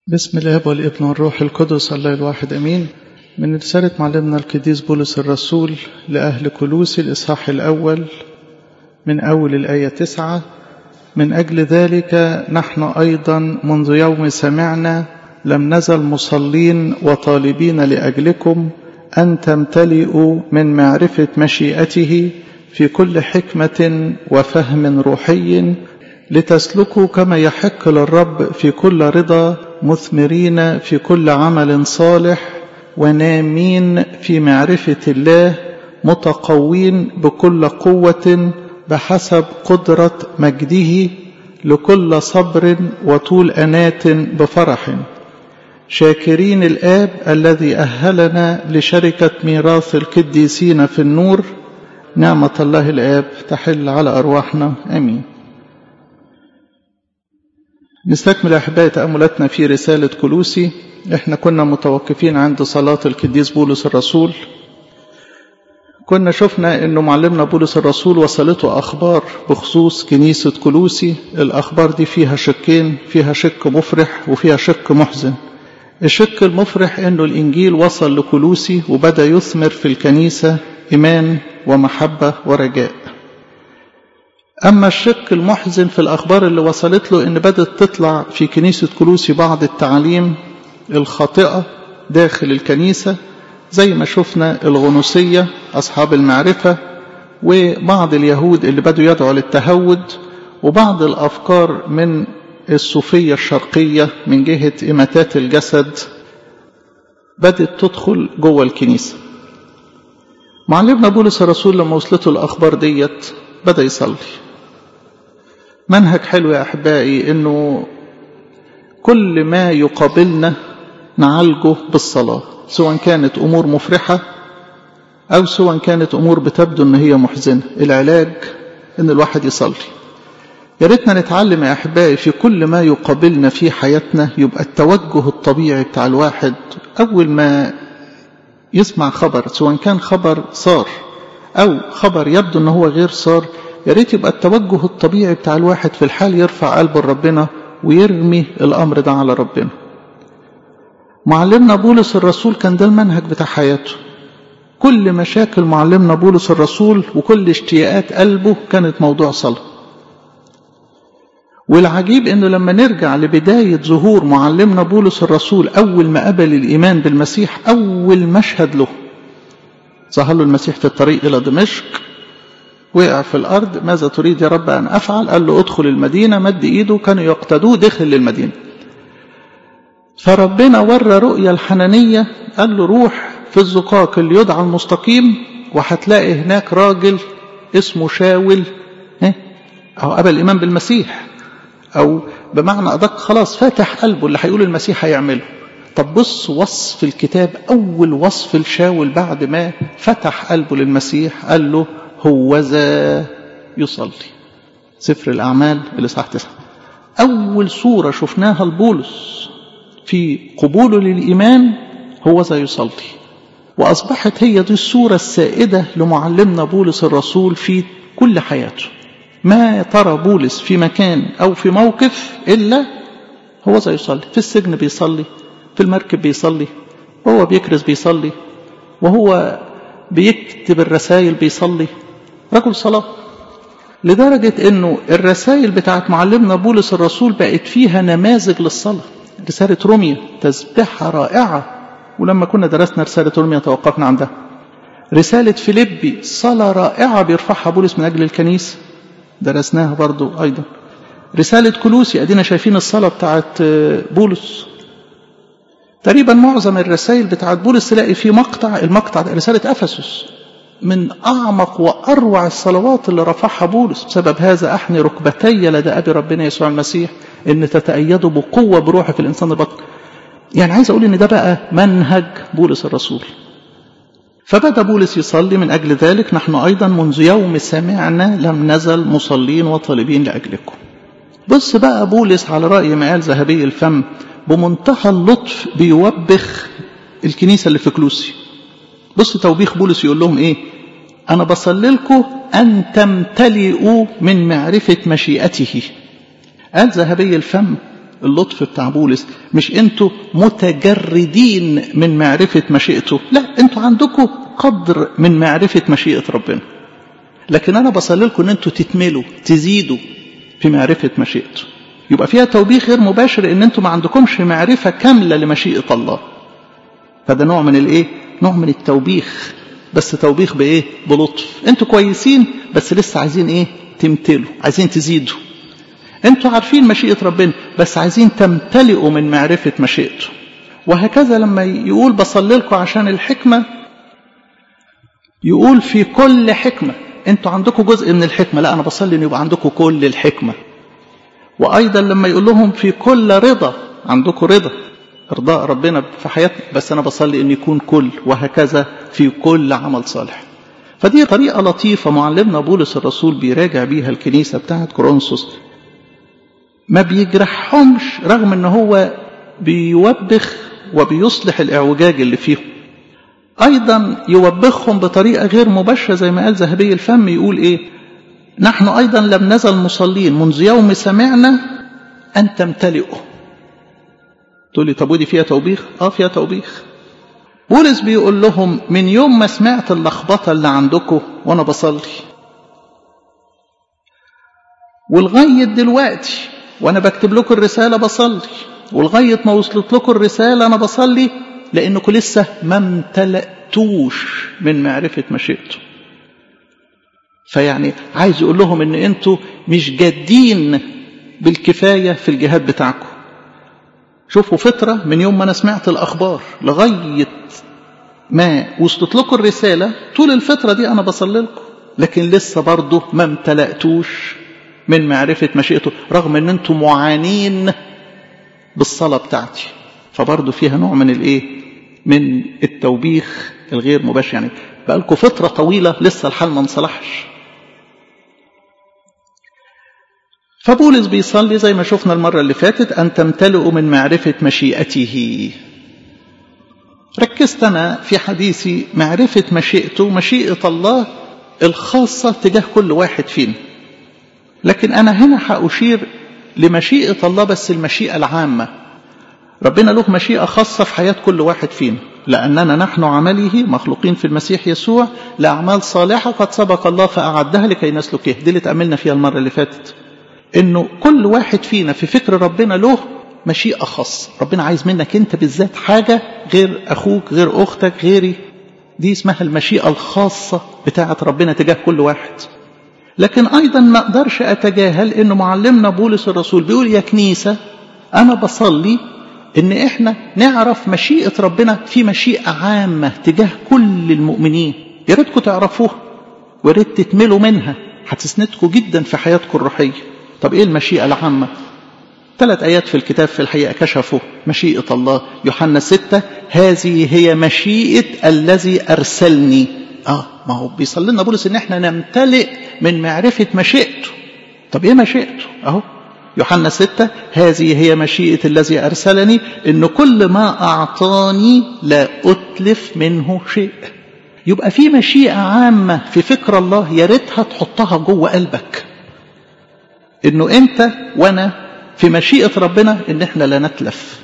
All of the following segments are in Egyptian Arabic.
بسم الاب والابن والروح القدس الله الواحد امين من رسالة معلمنا القديس بولس الرسول لأهل كلوسي الإصحاح الأول من أول الآية تسعة من أجل ذلك نحن أيضا منذ يوم سمعنا لم نزل مصلين وطالبين لأجلكم أن تمتلئوا من معرفة مشيئته في كل حكمة وفهم روحي لتسلكوا كما يحق للرب في كل رضا مثمرين في كل عمل صالح ونامين في معرفة الله متقوين بكل قوة بحسب قدرة مجده لكل صبر وطول أنات بفرح شاكرين الآب الذي أهلنا لشركة ميراث القديسين في النور نعمة الله الآب تحل على أرواحنا آمين نستكمل أحبائي تأملاتنا في رسالة كلوسي احنا كنا متوقفين عند صلاة القديس بولس الرسول كنا شفنا انه معلمنا بولس الرسول وصلته اخبار بخصوص كنيسة كلوسي الاخبار دي فيها شقين فيها شق مفرح وفيها شق محزن الشق المفرح انه الانجيل وصل لكلوسي وبدا يثمر في الكنيسة ايمان ومحبة ورجاء أما الشق المحزن في الأخبار اللي وصلت له إن بدأت تطلع في كنيسة كلوسي بعض التعاليم الخاطئة داخل الكنيسة زي ما شفنا الغنوصية أصحاب المعرفة وبعض اليهود اللي بدوا يدعوا للتهود وبعض الأفكار من الصوفية الشرقية من جهة إماتات الجسد بدأت تدخل جوه الكنيسة معلمنا بولس الرسول لما وصلته الأخبار ديت بدأ يصلي منهج حلو يا أحبائي إنه كل ما يقابلنا نعالجه بالصلاة سواء كانت أمور مفرحة أو سواء كانت أمور بتبدو إن هي محزنة العلاج إن الواحد يصلي يا ريتنا نتعلم يا أحبائي في كل ما يقابلنا في حياتنا يبقى التوجه الطبيعي بتاع الواحد أول ما يسمع خبر سواء كان خبر صار أو خبر يبدو إن هو غير صار يا ريت يبقى التوجه الطبيعي بتاع الواحد في الحال يرفع قلبه لربنا ويرمي الأمر ده على ربنا. معلمنا بولس الرسول كان ده المنهج بتاع حياته. كل مشاكل معلمنا بولس الرسول وكل اشتياقات قلبه كانت موضوع صلاة. والعجيب انه لما نرجع لبداية ظهور معلمنا بولس الرسول أول ما قبل الإيمان بالمسيح أول مشهد له ظهر له المسيح في الطريق إلى دمشق وقع في الأرض ماذا تريد يا رب أن أفعل قال له ادخل المدينة مد إيده كانوا يقتدوه دخل للمدينة فربنا ورى رؤيا الحنانية قال له روح في الزقاق اللي يدعى المستقيم وهتلاقي هناك راجل اسمه شاول أو قبل الإيمان بالمسيح أو بمعنى أدق خلاص فاتح قلبه اللي هيقول المسيح هيعمله طب بص وصف الكتاب أول وصف لشاول بعد ما فتح قلبه للمسيح قال له هوذا يصلي سفر الأعمال الإصحاح تسعة أول صورة شفناها لبولس في قبوله للإيمان هوذا يصلي وأصبحت هي دي الصورة السائدة لمعلمنا بولس الرسول في كل حياته ما ترى بولس في مكان أو في موقف إلا هوذا يصلي في السجن بيصلي في المركب بيصلي وهو بيكرز بيصلي وهو بيكتب الرسائل بيصلي رجل صلاة لدرجة انه الرسائل بتاعت معلمنا بولس الرسول بقت فيها نماذج للصلاة رسالة روميا تسبحة رائعة ولما كنا درسنا رسالة روميا توقفنا عندها رسالة فيليبي صلاة رائعة بيرفعها بولس من أجل الكنيسة درسناها برضو أيضا رسالة كلوسي أدينا شايفين الصلاة بتاعت بولس تقريبا معظم الرسائل بتاعت بولس تلاقي في مقطع المقطع رسالة أفسس من أعمق وأروع الصلوات اللي رفعها بولس بسبب هذا أحني ركبتي لدى أبي ربنا يسوع المسيح إن تتأيدوا بقوة بروحي في الإنسان البطن يعني عايز أقول إن ده بقى منهج بولس الرسول فبدأ بولس يصلي من أجل ذلك نحن أيضا منذ يوم سمعنا لم نزل مصلين وطالبين لأجلكم بص بقى بولس على رأي ما قال ذهبي الفم بمنتهى اللطف بيوبخ الكنيسة اللي في كلوسي بص توبيخ بولس يقول لهم ايه انا بصلي لكم ان تمتلئوا من معرفة مشيئته قال ذهبي الفم اللطف بتاع بولس مش انتوا متجردين من معرفة مشيئته لا انتوا عندكم قدر من معرفة مشيئة ربنا لكن انا بصلي لكم ان انتوا تتملوا تزيدوا في معرفة مشيئته يبقى فيها توبيخ غير مباشر ان انتوا ما عندكمش معرفة كاملة لمشيئة الله فده نوع من الايه نوع من التوبيخ بس توبيخ بايه بلطف انتوا كويسين بس لسه عايزين ايه تمتلوا عايزين تزيدوا انتوا عارفين مشيئة ربنا بس عايزين تمتلئوا من معرفة مشيئته وهكذا لما يقول بصلي لكم عشان الحكمة يقول في كل حكمة انتوا عندكم جزء من الحكمة لا انا بصلي ان يبقى عندكم كل الحكمة وايضا لما يقول لهم في كل رضا عندكم رضا ارضاء ربنا في حياتنا بس انا بصلي ان يكون كل وهكذا في كل عمل صالح فدي طريقة لطيفة معلمنا بولس الرسول بيراجع بيها الكنيسة بتاعت كورنثوس ما بيجرحهمش رغم ان هو بيوبخ وبيصلح الاعوجاج اللي فيهم ايضا يوبخهم بطريقه غير مباشره زي ما قال ذهبي الفم يقول ايه نحن ايضا لم نزل مصلين منذ يوم سمعنا ان تمتلئوا تقول لي طب ودي فيها توبيخ اه فيها توبيخ بولس بيقول لهم من يوم ما سمعت اللخبطه اللي عندكم وانا بصلي ولغايه دلوقتي وانا بكتب لكم الرساله بصلي ولغايه ما وصلت لكم الرساله انا بصلي لانكم لسه ما امتلأتوش من معرفه مشيئته فيعني عايز يقول لهم ان انتوا مش جادين بالكفايه في الجهاد بتاعكم شوفوا فتره من يوم ما انا سمعت الاخبار لغايه ما وصلت لكم الرساله طول الفتره دي انا بصلي لكم لكن لسه برضه ما امتلأتوش من معرفة مشيئته رغم ان انتم معانين بالصلاة بتاعتي فبرضه فيها نوع من الايه من التوبيخ الغير مباشر يعني بقالكم فترة طويلة لسه الحال ما انصلحش فبولس بيصلي زي ما شفنا المرة اللي فاتت أن تمتلئوا من معرفة مشيئته ركزت أنا في حديثي معرفة مشيئته مشيئة الله الخاصة تجاه كل واحد فينا لكن أنا هنا هأشير لمشيئة الله بس المشيئة العامة ربنا له مشيئة خاصة في حياة كل واحد فينا لأننا نحن عمله مخلوقين في المسيح يسوع لأعمال صالحة قد سبق الله فأعدها لكي نسلكه دي اللي تأملنا فيها المرة اللي فاتت إنه كل واحد فينا في فكر ربنا له مشيئة خاصة ربنا عايز منك أنت بالذات حاجة غير أخوك غير أختك غيري دي اسمها المشيئة الخاصة بتاعة ربنا تجاه كل واحد لكن أيضا ما أقدرش أتجاهل أنه معلمنا بولس الرسول بيقول يا كنيسة أنا بصلي أن إحنا نعرف مشيئة ربنا في مشيئة عامة تجاه كل المؤمنين يا ريتكم تعرفوها ويا ريت تتملوا منها هتسندكم جدا في حياتكم الروحية طب إيه المشيئة العامة؟ ثلاث آيات في الكتاب في الحقيقة كشفوا مشيئة الله يوحنا ستة هذه هي مشيئة الذي أرسلني آه ما هو بيصلي لنا بولس إن إحنا نمتلئ من معرفة مشيئته طب إيه مشيئته؟ أهو يوحنا ستة هذه هي مشيئة الذي أرسلني إن كل ما أعطاني لا أتلف منه شيء يبقى في مشيئة عامة في فكر الله يا ريتها تحطها جوه قلبك إنه أنت وأنا في مشيئة ربنا إن إحنا لا نتلف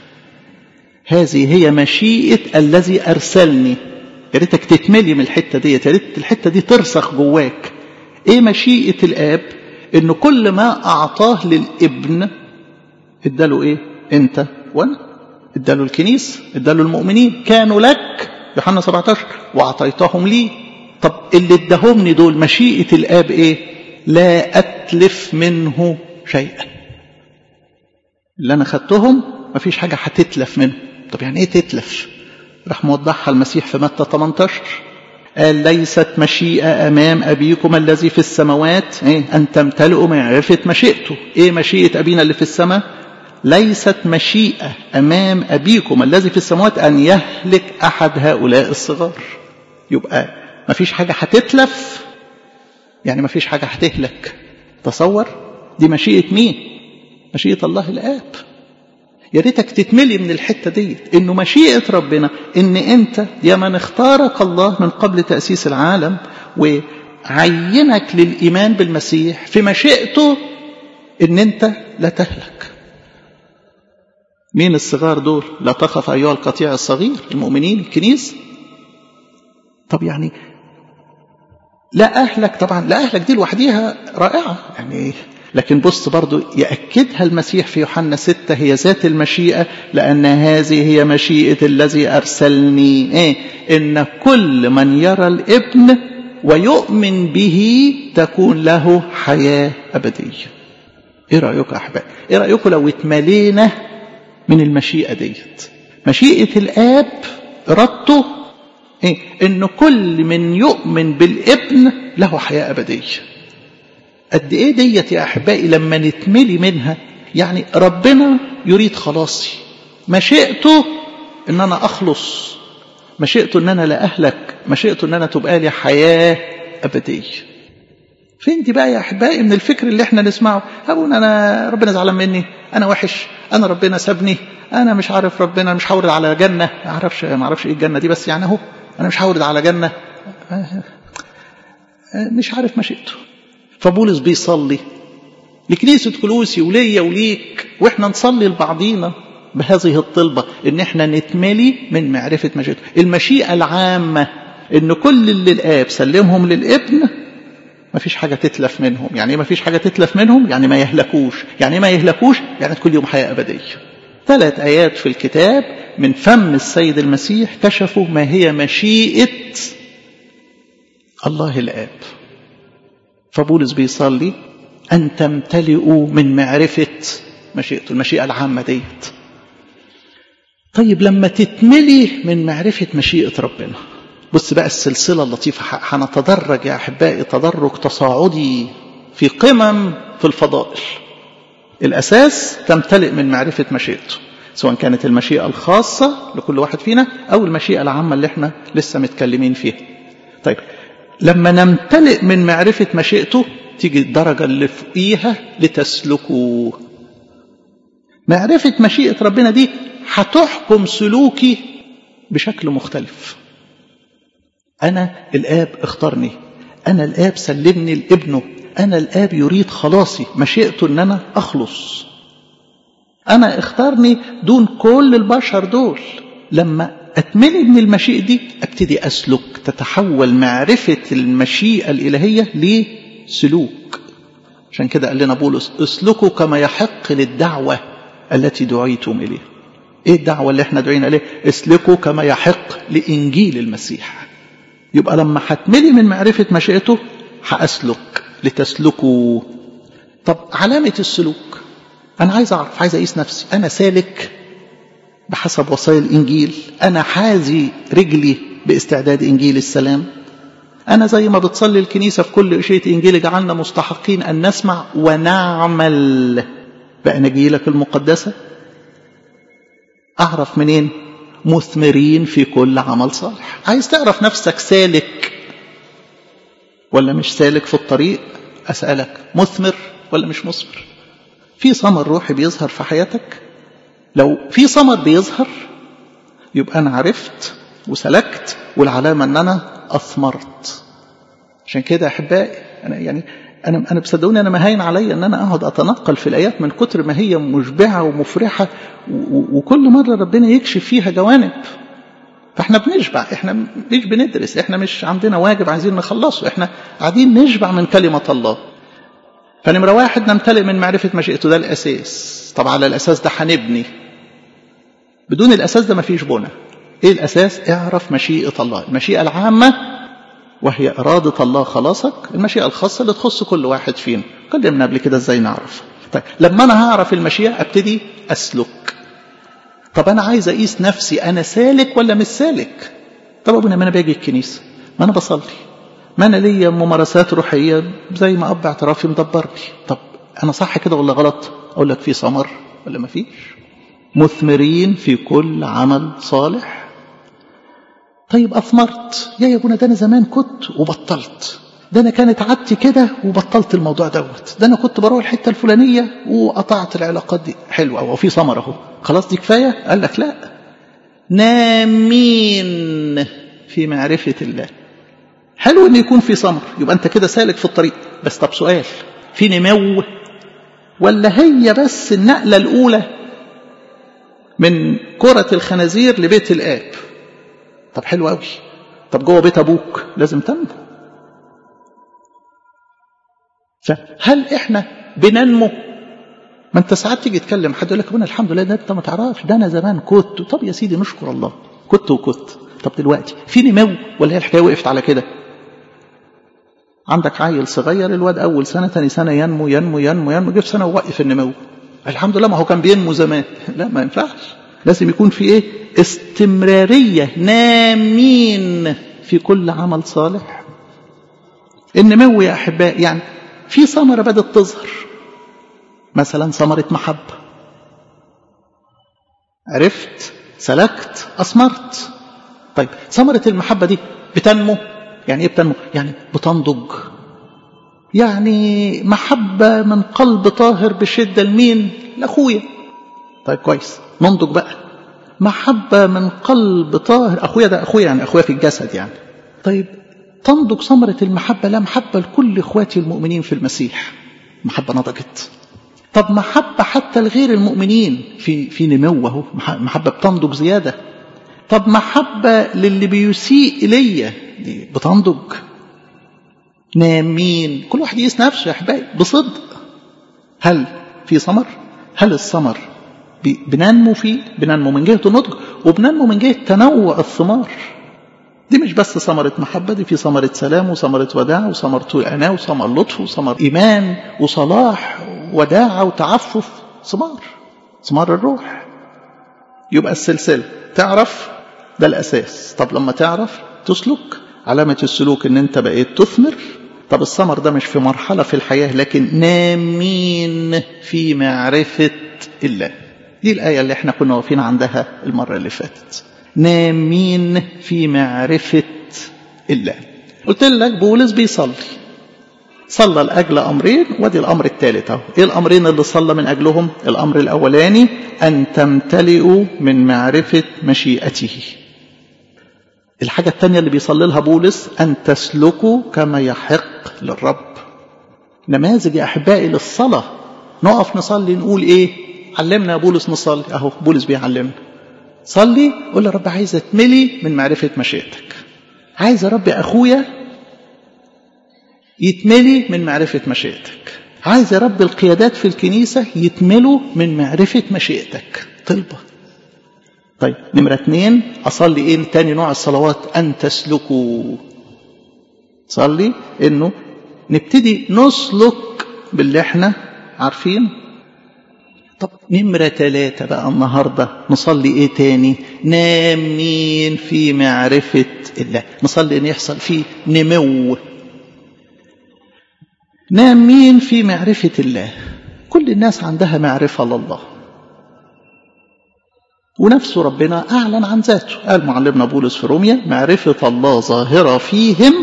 هذه هي مشيئة الذي أرسلني يا ريتك تتملي من الحتة دي يا ريت الحتة دي ترسخ جواك إيه مشيئة الآب إن كل ما أعطاه للابن اداله إيه أنت وأنا اداله الكنيسة اداله المؤمنين كانوا لك يوحنا 17 وأعطيتهم لي طب اللي اداهمني دول مشيئة الآب إيه لا أتلف منه شيئا اللي أنا خدتهم مفيش حاجة هتتلف منه طب يعني إيه تتلف راح موضحها المسيح في متى 18 قال ليست مشيئة أمام أبيكم الذي في السماوات إيه؟ أن تمتلئوا معرفة مشيئته إيه مشيئة أبينا اللي في السماء ليست مشيئة أمام أبيكم الذي في السماوات أن يهلك أحد هؤلاء الصغار يبقى ما فيش حاجة هتتلف يعني ما فيش حاجة هتهلك تصور دي مشيئة مين مشيئة الله الآب يا ريتك تتملي من الحته دي انه مشيئه ربنا ان انت يا من اختارك الله من قبل تاسيس العالم وعينك للايمان بالمسيح في مشيئته ان انت لا تهلك مين الصغار دول لا تخف أيها القطيع الصغير المؤمنين الكنيسة طب يعني لا أهلك طبعا لا أهلك دي لوحديها رائعة يعني لكن بص برضو يأكدها المسيح في يوحنا ستة هي ذات المشيئة لأن هذه هي مشيئة الذي أرسلني إيه؟ إن كل من يرى الابن ويؤمن به تكون له حياة أبدية إيه رأيكم يا أحباب إيه رأيكم لو اتملينا من المشيئة ديت مشيئة الآب إرادته إيه؟ إن كل من يؤمن بالابن له حياة أبدية قد إيه ديت يا أحبائي لما نتملي منها يعني ربنا يريد خلاصي مشيئته إن أنا أخلص مشيئته إن أنا لا أهلك مشيئته إن أنا تبقى لي حياة أبدية فين دي بقى يا أحبائي من الفكر اللي احنا نسمعه أبونا أنا ربنا زعلان مني أنا وحش أنا ربنا سابني أنا مش عارف ربنا مش هورد على جنة ما أعرفش ما أعرفش إيه الجنة دي بس يعني أهو أنا مش هورد على جنة مش عارف مشيئته فبولس بيصلي لكنيسة كلوسي وليا وليك واحنا نصلي لبعضينا بهذه الطلبة ان احنا نتملي من معرفة مشيئته المشيئة العامة ان كل اللي الاب سلمهم للابن ما فيش حاجة تتلف منهم يعني ما فيش حاجة تتلف منهم يعني ما يهلكوش يعني ما يهلكوش يعني كل يوم حياة أبدية ثلاث آيات في الكتاب من فم السيد المسيح كشفوا ما هي مشيئة الله الآب فبولس بيصلي أن تمتلئوا من معرفة مشيئته المشيئة العامة ديت طيب لما تتملي من معرفة مشيئة ربنا بص بقى السلسلة اللطيفة هنتدرج يا أحبائي تدرج تصاعدي في قمم في الفضائل الأساس تمتلئ من معرفة مشيئته سواء كانت المشيئة الخاصة لكل واحد فينا أو المشيئة العامة اللي احنا لسه متكلمين فيها طيب لما نمتلئ من معرفة مشيئته تيجي الدرجة اللي فوقيها لتسلكوا معرفة مشيئة ربنا دي هتحكم سلوكي بشكل مختلف أنا الآب اختارني أنا الآب سلمني لابنه أنا الآب يريد خلاصي مشيئته أن أنا أخلص أنا اختارني دون كل البشر دول لما أتملي من المشيئة دي أبتدي أسلك تتحول معرفة المشيئة الإلهية لسلوك عشان كده قال لنا بولس اسلكوا كما يحق للدعوة التي دعيتم إليها إيه الدعوة اللي احنا دعينا إليه اسلكوا كما يحق لإنجيل المسيح يبقى لما هتملي من معرفة مشيئته هأسلك لتسلكوا طب علامة السلوك أنا عايز أعرف عايز أقيس نفسي أنا سالك بحسب وصايا الإنجيل أنا حازي رجلي باستعداد إنجيل السلام أنا زي ما بتصلي الكنيسة في كل شيء إنجيل جعلنا مستحقين أن نسمع ونعمل بأناجيلك المقدسة أعرف منين مثمرين في كل عمل صالح عايز تعرف نفسك سالك ولا مش سالك في الطريق أسألك مثمر ولا مش مثمر في ثمر روحي بيظهر في حياتك لو في ثمر بيظهر يبقى أنا عرفت وسلكت والعلامة أن أنا أثمرت عشان كده أحبائي أنا يعني أنا أنا بصدقوني أنا مهين عليا إن أنا أقعد أتنقل في الآيات من كتر ما هي مشبعة ومفرحة وكل مرة ربنا يكشف فيها جوانب فاحنا بنشبع احنا مش بندرس احنا مش عندنا واجب عايزين نخلصه احنا قاعدين نشبع من كلمة الله فنمرة واحد نمتلئ من معرفة مشيئته ده الأساس طب على الأساس ده هنبني بدون الأساس ده مفيش بنى إيه الأساس اعرف مشيئة الله المشيئة العامة وهي إرادة الله خلاصك المشيئة الخاصة اللي تخص كل واحد فينا قدمنا قبل كده إزاي نعرف طيب لما أنا هعرف المشيئة أبتدي أسلك طب أنا عايز أقيس نفسي أنا سالك ولا مش سالك طب أبونا ما أنا باجي الكنيسة ما أنا بصلي ما أنا ليا ممارسات روحية زي ما أب اعترافي مدبرني طب أنا صح كده ولا غلط أقول لك في ثمر ولا ما فيش مثمرين في كل عمل صالح طيب أثمرت يا يا ابونا ده أنا زمان كنت وبطلت ده أنا كانت عادتي كده وبطلت الموضوع دوت ده أنا كنت بروح الحتة الفلانية وقطعت العلاقات دي حلو أو في ثمر أهو خلاص دي كفاية قال لك لا نامين في معرفة الله حلو ان يكون في ثمر يبقى انت كده سالك في الطريق بس طب سؤال في نمو ولا هي بس النقله الاولى من كرة الخنازير لبيت الآب طب حلو قوي طب جوه بيت أبوك لازم تنمو فهل إحنا بننمو ما انت ساعات تيجي تكلم حد يقول لك انا الحمد لله ده انت ما تعرفش ده انا زمان كنت طب يا سيدي نشكر الله كنت وكنت طب دلوقتي في نمو ولا هي الحكايه وقفت على كده عندك عيل صغير الواد اول سنه ثاني سنه ينمو ينمو ينمو ينمو جه في سنه ووقف النمو الحمد لله ما هو كان بينمو زمان لا ما ينفعش لازم يكون في ايه استمراريه نامين في كل عمل صالح النمو يا احبائي يعني في ثمره بدات تظهر مثلا ثمره محبه عرفت سلكت اثمرت طيب ثمره المحبه دي بتنمو يعني ايه بتنمو يعني بتنضج يعني محبة من قلب طاهر بشدة لمين لأخويا طيب كويس ننضج بقى محبة من قلب طاهر أخويا ده أخويا يعني أخويا في الجسد يعني طيب تنضج ثمرة المحبة لا محبة لكل إخواتي المؤمنين في المسيح محبة نضجت طب محبة حتى لغير المؤمنين في في نمو اهو محبة بتنضج زيادة طب محبة للي بيسيء إليا دي بتنضج نامين كل واحد يقيس نفسه يا احبائي بصدق هل في ثمر هل الثمر بننمو فيه بننمو من جهه النضج وبننمو من جهه تنوع الثمار دي مش بس ثمرة محبة دي في ثمرة سلام وثمرة وداع وثمرة أناة وثمر لطف وثمر إيمان وصلاح وداعة وتعفف ثمار ثمار الروح يبقى السلسلة تعرف ده الأساس طب لما تعرف تسلك علامة السلوك ان انت بقيت تثمر طب الثمر ده مش في مرحلة في الحياة لكن نامين في معرفة الله دي الآية اللي احنا كنا واقفين عندها المرة اللي فاتت نامين في معرفة الله قلت لك بولس بيصلي صلى لأجل أمرين ودي الأمر الثالث أهو إيه الأمرين اللي صلى من أجلهم الأمر الأولاني أن تمتلئوا من معرفة مشيئته الحاجة الثانية اللي بيصلي لها بولس أن تسلكوا كما يحق للرب نماذج يا أحبائي للصلاة نقف نصلي نقول إيه علمنا يا بولس نصلي أهو بولس بيعلمنا صلي قول يا رب عايز اتملي من معرفة مشيئتك عايز يا رب أخويا يتملي من معرفة مشيئتك عايز يا رب القيادات في الكنيسة يتملوا من معرفة مشيئتك طلبة طيب نمرة اتنين أصلي إيه تاني نوع الصلوات أن تسلكوا صلي إنه نبتدي نسلك باللي احنا عارفين طب نمرة ثلاثة بقى النهاردة نصلي إيه تاني نامين في معرفة الله نصلي إن يحصل فيه نمو نامين في معرفة الله كل الناس عندها معرفة لله ونفسه ربنا أعلن عن ذاته قال معلمنا بولس في روميا معرفة الله ظاهرة فيهم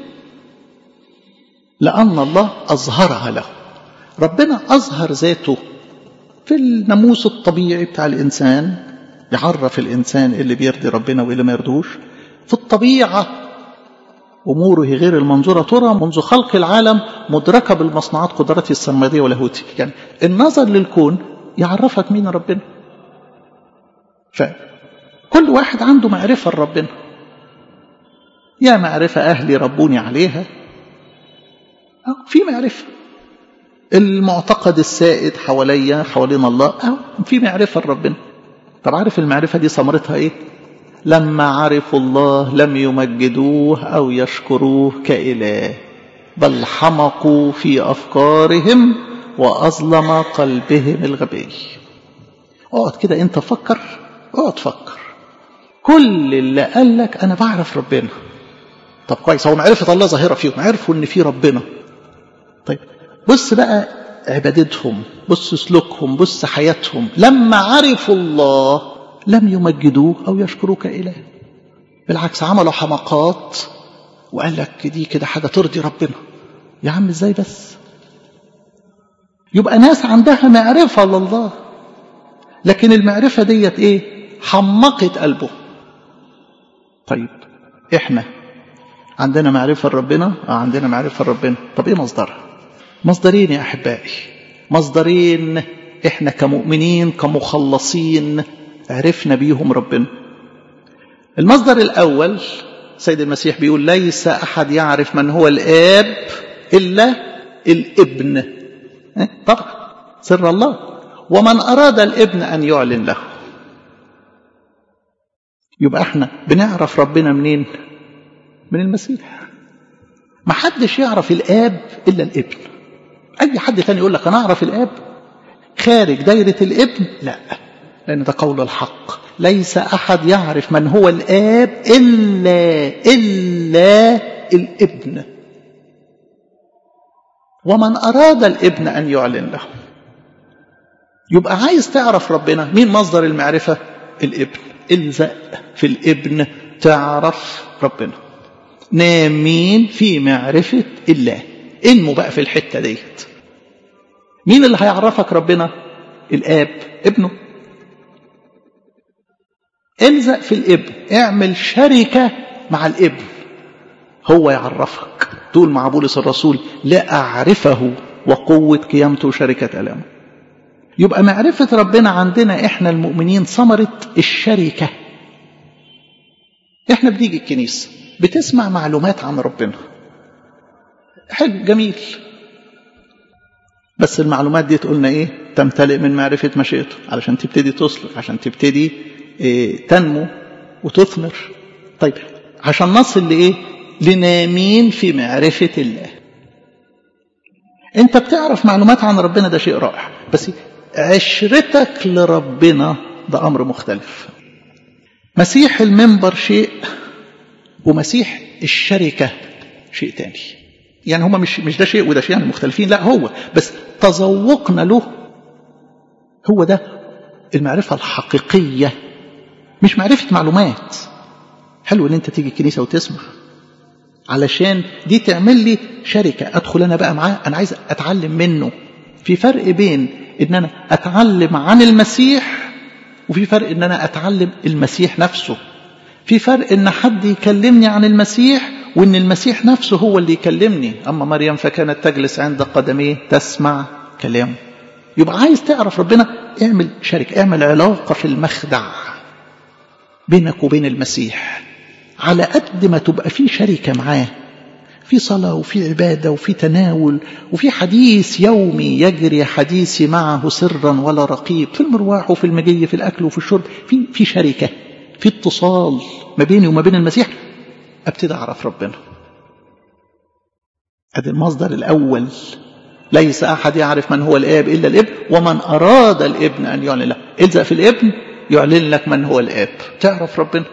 لأن الله أظهرها له ربنا أظهر ذاته في الناموس الطبيعي بتاع الإنسان يعرف الإنسان اللي بيرضي ربنا واللي ما يرضوش في الطبيعة أموره غير المنظورة ترى منذ خلق العالم مدركة بالمصنوعات قدرته السرمدية ولاهوتي يعني النظر للكون يعرفك مين ربنا فكل واحد عنده معرفة لربنا يا معرفة أهلي ربوني عليها أو في معرفة المعتقد السائد حواليا حوالين الله أو في معرفة لربنا طب عارف المعرفة دي ثمرتها إيه لما عرفوا الله لم يمجدوه أو يشكروه كإله بل حمقوا في أفكارهم وأظلم قلبهم الغبي اقعد كده انت فكر اقعد فكر كل اللي قال لك انا بعرف ربنا طب كويس هو معرفة الله ظاهرة فيهم عرفوا ان في ربنا طيب بص بقى عبادتهم بص سلوكهم بص حياتهم لما عرفوا الله لم يمجدوه او يشكروه كإله بالعكس عملوا حماقات وقال لك دي كده حاجة ترضي ربنا يا عم ازاي بس يبقى ناس عندها معرفة لله لكن المعرفة ديت ايه حمقت قلبه طيب احنا عندنا معرفة لربنا اه عندنا معرفة لربنا طب ايه مصدرها مصدرين يا احبائي مصدرين احنا كمؤمنين كمخلصين عرفنا بيهم ربنا المصدر الأول سيد المسيح بيقول ليس أحد يعرف من هو الآب إلا الابن طبعا سر الله ومن أراد الابن أن يعلن له يبقى احنا بنعرف ربنا منين من المسيح ما حدش يعرف الآب إلا الابن أي حد تاني يقول لك أنا أعرف الآب خارج دايرة الابن لا لأن ده قول الحق ليس أحد يعرف من هو الآب إلا إلا الابن ومن أراد الابن أن يعلن له يبقى عايز تعرف ربنا مين مصدر المعرفة الابن الزق في الابن تعرف ربنا نامين في معرفة الله انمو بقى في الحتة ديت مين اللي هيعرفك ربنا الآب ابنه الزق في الابن اعمل شركة مع الابن هو يعرفك تقول مع بولس الرسول لا أعرفه وقوة قيامته وشركة ألامه يبقى معرفة ربنا عندنا إحنا المؤمنين ثمرة الشركة إحنا بنيجي الكنيسة بتسمع معلومات عن ربنا حلو جميل بس المعلومات دي تقولنا إيه تمتلئ من معرفة مشيئته علشان تبتدي تصلح عشان تبتدي إيه تنمو وتثمر طيب عشان نصل لإيه لنامين في معرفة الله انت بتعرف معلومات عن ربنا ده شيء رائع بس عشرتك لربنا ده أمر مختلف مسيح المنبر شيء ومسيح الشركة شيء تاني يعني هما مش مش ده شيء وده شيء يعني مختلفين لا هو بس تذوقنا له هو ده المعرفة الحقيقية مش معرفة معلومات حلو ان انت تيجي الكنيسة وتسمع علشان دي تعمل لي شركة ادخل انا بقى معاه انا عايز اتعلم منه في فرق بين ان انا اتعلم عن المسيح وفي فرق ان انا اتعلم المسيح نفسه في فرق ان حد يكلمني عن المسيح وان المسيح نفسه هو اللي يكلمني اما مريم فكانت تجلس عند قدميه تسمع كلامه يبقى عايز تعرف ربنا اعمل شركة اعمل علاقة في المخدع بينك وبين المسيح على قد ما تبقى في شركة معاه في صلاة وفي عبادة وفي تناول وفي حديث يومي يجري حديثي معه سرا ولا رقيب في المرواح وفي المجي في الأكل وفي الشرب في في شركة في اتصال ما بيني وما بين المسيح ابتدي أعرف ربنا هذا المصدر الأول ليس أحد يعرف من هو الآب إلا الابن ومن أراد الابن أن يعلن له الزق في الابن يعلن لك من هو الآب تعرف ربنا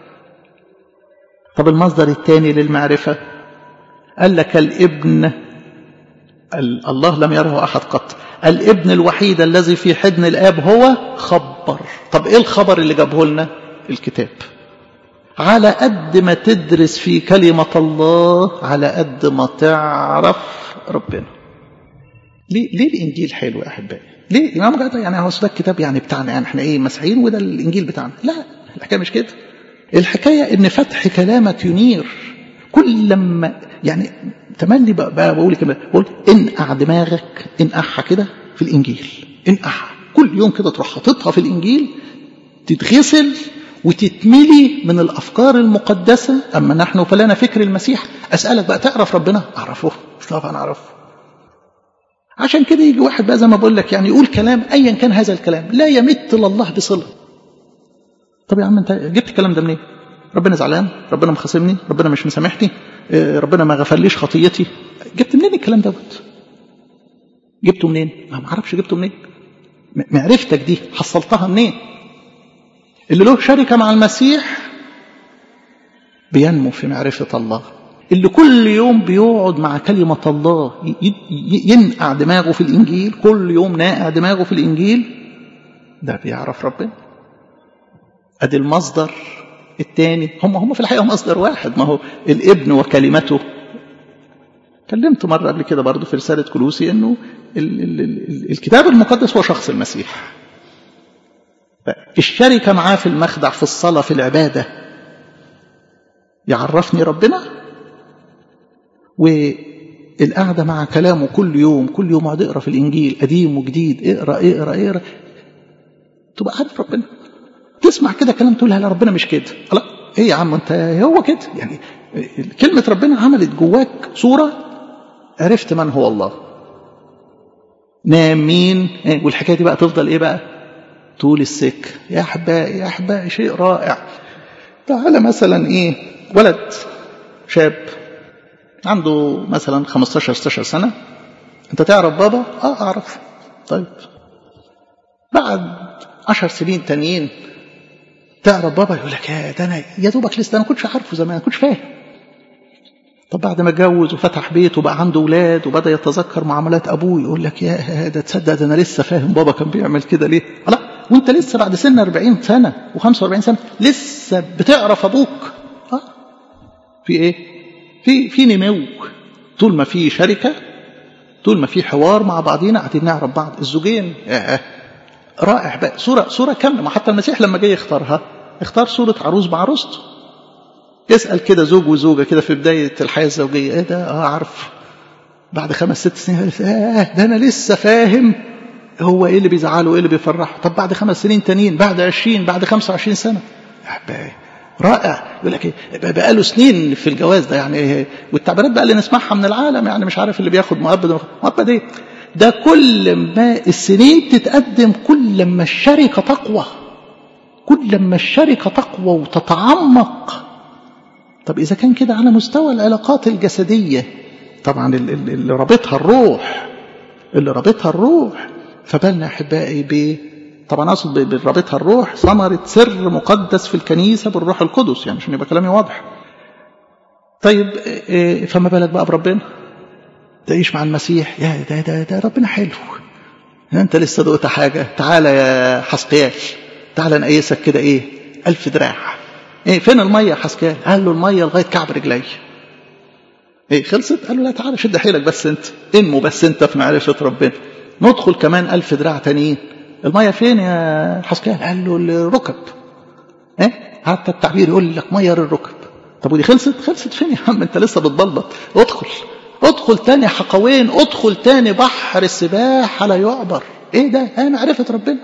طب المصدر الثاني للمعرفة قال لك الابن الله لم يره أحد قط الابن الوحيد الذي في حضن الآب هو خبر طب إيه الخبر اللي جابه لنا الكتاب على قد ما تدرس في كلمة الله على قد ما تعرف ربنا ليه, ليه الإنجيل حلو يا أحبائي ليه إمام جاتا يعني هو ده الكتاب يعني بتاعنا يعني احنا ايه مسيحيين وده الإنجيل بتاعنا لا الحكاية مش كده الحكاية ان فتح كلامك ينير كل لما يعني تملي بقى, بقى بقول كده بقول انقع دماغك انقعها كده في الانجيل انقعها كل يوم كده تروح حاططها في الانجيل تتغسل وتتملي من الافكار المقدسه اما نحن فلنا فكر المسيح اسالك بقى تعرف ربنا اعرفه طبعا اعرفه عشان كده يجي واحد بقى زي ما بقول لك يعني يقول كلام ايا كان هذا الكلام لا يمت لله بصله طب يا عم انت جبت الكلام ده منين ربنا زعلان ربنا مخاصمني ربنا مش مسامحني ربنا ما غفرليش خطيتي جبت منين الكلام دوت جبته منين ما اعرفش جبته منين معرفتك دي حصلتها منين اللي له شركه مع المسيح بينمو في معرفه الله اللي كل يوم بيقعد مع كلمة الله ينقع دماغه في الإنجيل كل يوم ناقع دماغه في الإنجيل ده بيعرف ربنا ادي المصدر الثاني هم هم في الحقيقه مصدر واحد ما هو الابن وكلمته كلمت مره قبل كده برضه في رساله كلوسي انه ال ال ال الكتاب المقدس هو شخص المسيح الشركه معاه في المخدع في الصلاه في العباده يعرفني ربنا والقعده مع كلامه كل يوم كل يوم اقعد اقرا في الانجيل قديم وجديد اقرا اقرا اقرا تبقى عارف ربنا تسمع كده كلام تقول لا ربنا مش كده لا ايه يا عم انت هو كده يعني كلمة ربنا عملت جواك صورة عرفت من هو الله نامين إيه والحكاية دي بقى تفضل ايه بقى طول السك يا احبائي يا احبائي شيء رائع تعالى مثلا ايه ولد شاب عنده مثلا 15 16 سنة انت تعرف بابا اه اعرف طيب بعد عشر سنين تانيين تعرف بابا يقول لك يا ده انا يا دوبك لسه انا كنتش عارفه زمان كنتش فاهم طب بعد ما اتجوز وفتح بيت وبقى عنده اولاد وبدا يتذكر معاملات ابوه يقول لك يا ده تصدق ده انا لسه فاهم بابا كان بيعمل كده ليه لا وانت لسه بعد سن 40 سنه و45 سنه لسه بتعرف ابوك اه في ايه في في نمو طول ما في شركه طول ما في حوار مع بعضينا قاعدين نعرف بعض الزوجين آه رائع بقى صورة صورة كاملة ما حتى المسيح لما جاي يختارها اختار صورة عروس بعروسته يسأل كده زوج وزوجة كده في بداية الحياة الزوجية ايه ده اه عارف بعد خمس ست سنين اه ده انا لسه فاهم هو ايه اللي بيزعله وايه اللي بيفرحه طب بعد خمس سنين تانيين بعد عشرين بعد خمسة وعشرين سنة رائع يقول لك ايه بقى له سنين في الجواز ده يعني والتعبيرات بقى اللي نسمعها من العالم يعني مش عارف اللي بياخد مؤبد مؤبد ايه ده كل ما السنين تتقدم كل ما الشركة تقوى كل ما الشركة تقوى وتتعمق طب إذا كان كده على مستوى العلاقات الجسدية طبعا اللي رابطها الروح اللي رابطها الروح فبالنا أحبائي ب طبعا أقصد برابطها الروح ثمرة سر مقدس في الكنيسة بالروح القدس يعني عشان يبقى كلامي واضح طيب فما بالك بقى بربنا تعيش مع المسيح يا ده ده ده ربنا حلو انت لسه دقت حاجه تعالى يا حسقيال تعالى نقيسك كده ايه ألف دراع ايه فين الميه يا حسقيال قال له الميه لغايه كعب رجلي ايه خلصت قال له لا تعالى شد حيلك بس انت انمو بس انت في معرفه ربنا ندخل كمان ألف دراع تانيين الميه فين يا حسقيال قال له الركب ايه حتى التعبير يقول لك ميه للركب طب ودي خلصت خلصت فين يا عم انت لسه بتبلبط ادخل ادخل تاني حقوين ادخل تاني بحر السباحة لا يعبر ايه ده ايه معرفة ربنا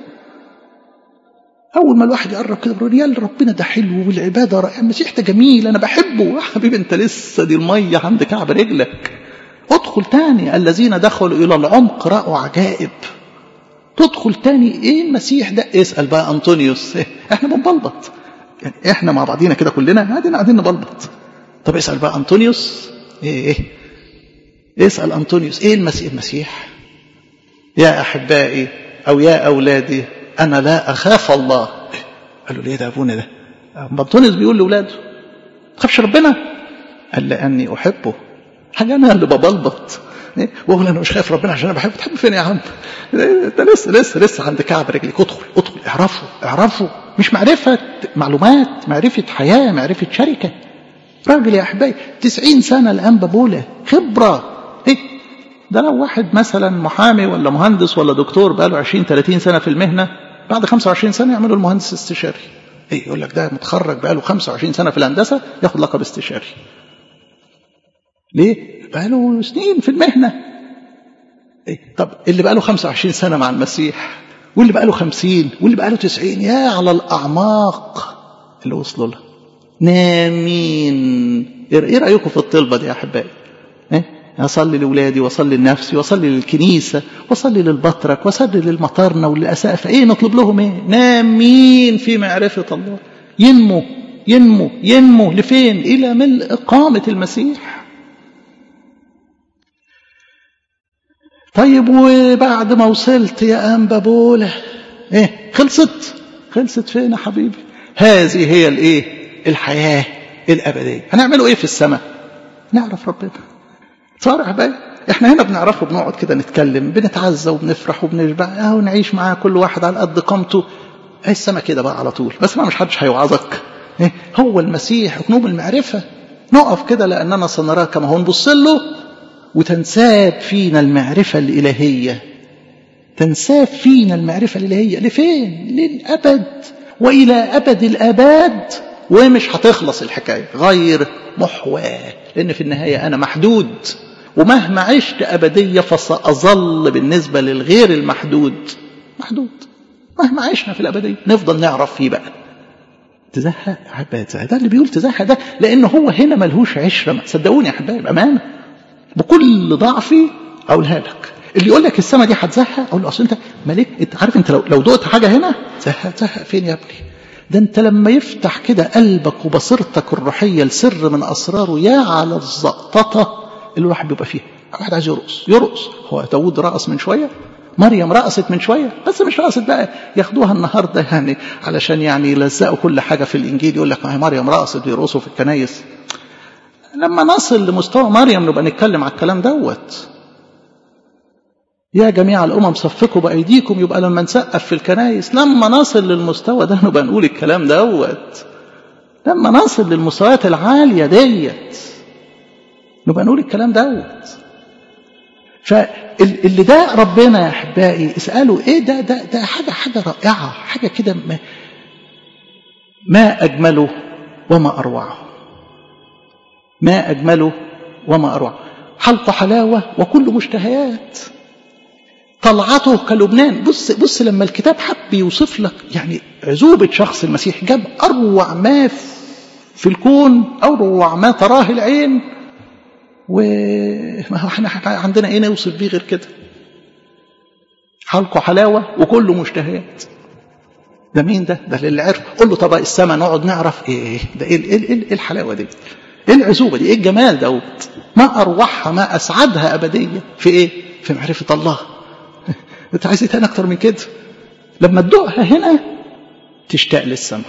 اول ما الواحد يقرب كده بيقول يا ربنا ده حلو والعبادة رائعة المسيح ده جميل انا بحبه يا حبيبي انت لسه دي المية عند كعب رجلك ادخل تاني الذين دخلوا الى العمق رأوا عجائب تدخل تاني ايه المسيح ده اسأل بقى انطونيوس إيه؟ احنا بنبلبط يعني احنا مع بعضينا كده كلنا قاعدين قاعدين نبلبط طب اسأل بقى انطونيوس ايه ايه اسأل أنطونيوس إيه المسيح المسيح يا أحبائي أو يا أولادي أنا لا أخاف الله قالوا ليه ده أبونا ده أنطونيوس بيقول لأولاده تخافش ربنا قال لأني أحبه حاجة أنا اللي ببلبط وأقول أنا مش خايف ربنا عشان أنا بحبه تحب فين يا عم أنت لسه لسه لسه عند كعب رجلك ادخل ادخل اعرفه اعرفه مش معرفة معلومات معرفة حياة معرفة شركة راجل يا أحبائي تسعين سنة الآن بابولة خبرة ايه ده لو واحد مثلا محامي ولا مهندس ولا دكتور بقاله 20 30 سنه في المهنه بعد 25 سنه يعملوا المهندس استشاري ايه يقول لك ده متخرج بقاله 25 سنه في الهندسه ياخد لقب استشاري ليه بقاله سنين في المهنه إيه؟ طب اللي بقاله 25 سنه مع المسيح واللي بقاله 50 واللي بقاله 90 يا على الاعماق اللي وصلوا لها نامين ايه رايكم في الطلبه دي يا احبائي إيه؟ أصلي لأولادي وأصلي لنفسي وأصلي للكنيسة وأصلي للبطرك وأصلي للمطارنة وللأسقفة إيه نطلب لهم إيه نامين في معرفة الله ينمو ينمو ينمو لفين إلى ملء إقامة المسيح طيب وبعد ما وصلت يا أنبا بوله إيه خلصت خلصت فين يا حبيبي هذه هي الإيه الحياة الأبدية هنعملوا إيه في السماء نعرف ربنا صار احبائي احنا هنا بنعرفه بنقعد كده نتكلم بنتعزى وبنفرح وبنشبع اهو نعيش معاه كل واحد على قد قامته ايه السما كده بقى على طول بس ما مش حدش هيوعظك إيه؟ هو المسيح كنوب المعرفة نقف كده لأننا سنراه كما هو نبص له وتنساب فينا المعرفة الإلهية تنساب فينا المعرفة الإلهية لفين للأبد وإلى أبد الآباد ومش هتخلص الحكاية غير محواه لأن في النهاية أنا محدود ومهما عشت أبدية فسأظل بالنسبة للغير المحدود محدود مهما عشنا في الأبدية نفضل نعرف فيه بقى تزهق احبائي تزهق ده اللي بيقول تزهق ده لان هو هنا ملهوش عشره صدقوني يا احبائي بامانه بكل ضعفي اقولها لك اللي يقول لك السما دي هتزهق اقول له اصل انت ملك انت عارف انت لو لو دقت حاجه هنا زهق زهق فين يا ابني ده انت لما يفتح كده قلبك وبصيرتك الروحيه لسر من اسراره يا على الزقططه اللي الواحد بيبقى فيها واحد عايز يرقص يرقص هو داوود رقص من شويه مريم رقصت من شويه بس مش رقصت بقى ياخدوها النهارده يعني علشان يعني يلزقوا كل حاجه في الانجيل يقول لك ما هي مريم رقصت بيرقصوا في الكنايس لما نصل لمستوى مريم نبقى نتكلم على الكلام دوت يا جميع الامم صفقوا بايديكم يبقى لما نسقف في الكنايس لما نصل للمستوى ده نبقى نقول الكلام دوت لما نصل للمستويات العاليه ديت نبقى نقول الكلام دوت فاللي ده ربنا يا احبائي اسالوا ايه ده ده ده حاجه حاجه رائعه حاجه كده ما, ما اجمله وما اروعه ما اجمله وما اروعه حلق حلاوه وكل مشتهيات طلعته كلبنان بص بص لما الكتاب حب يوصف لك يعني عزوبة شخص المسيح جاب أروع ما في الكون أروع ما تراه العين وما احنا عندنا ايه نوصف بيه غير كده حلقه حلاوة وكله مشتهيات ده مين ده؟ ده اللي عرف قول له طب السماء نقعد نعرف ايه ده ايه ايه, إيه, إيه الحلاوة دي؟ ايه العزوبة دي؟ ايه الجمال دوت؟ ما أروعها ما أسعدها أبدية في ايه؟ في معرفة الله انت عايز ايه تاني اكتر من كده لما تدوقها هنا تشتاق للسماء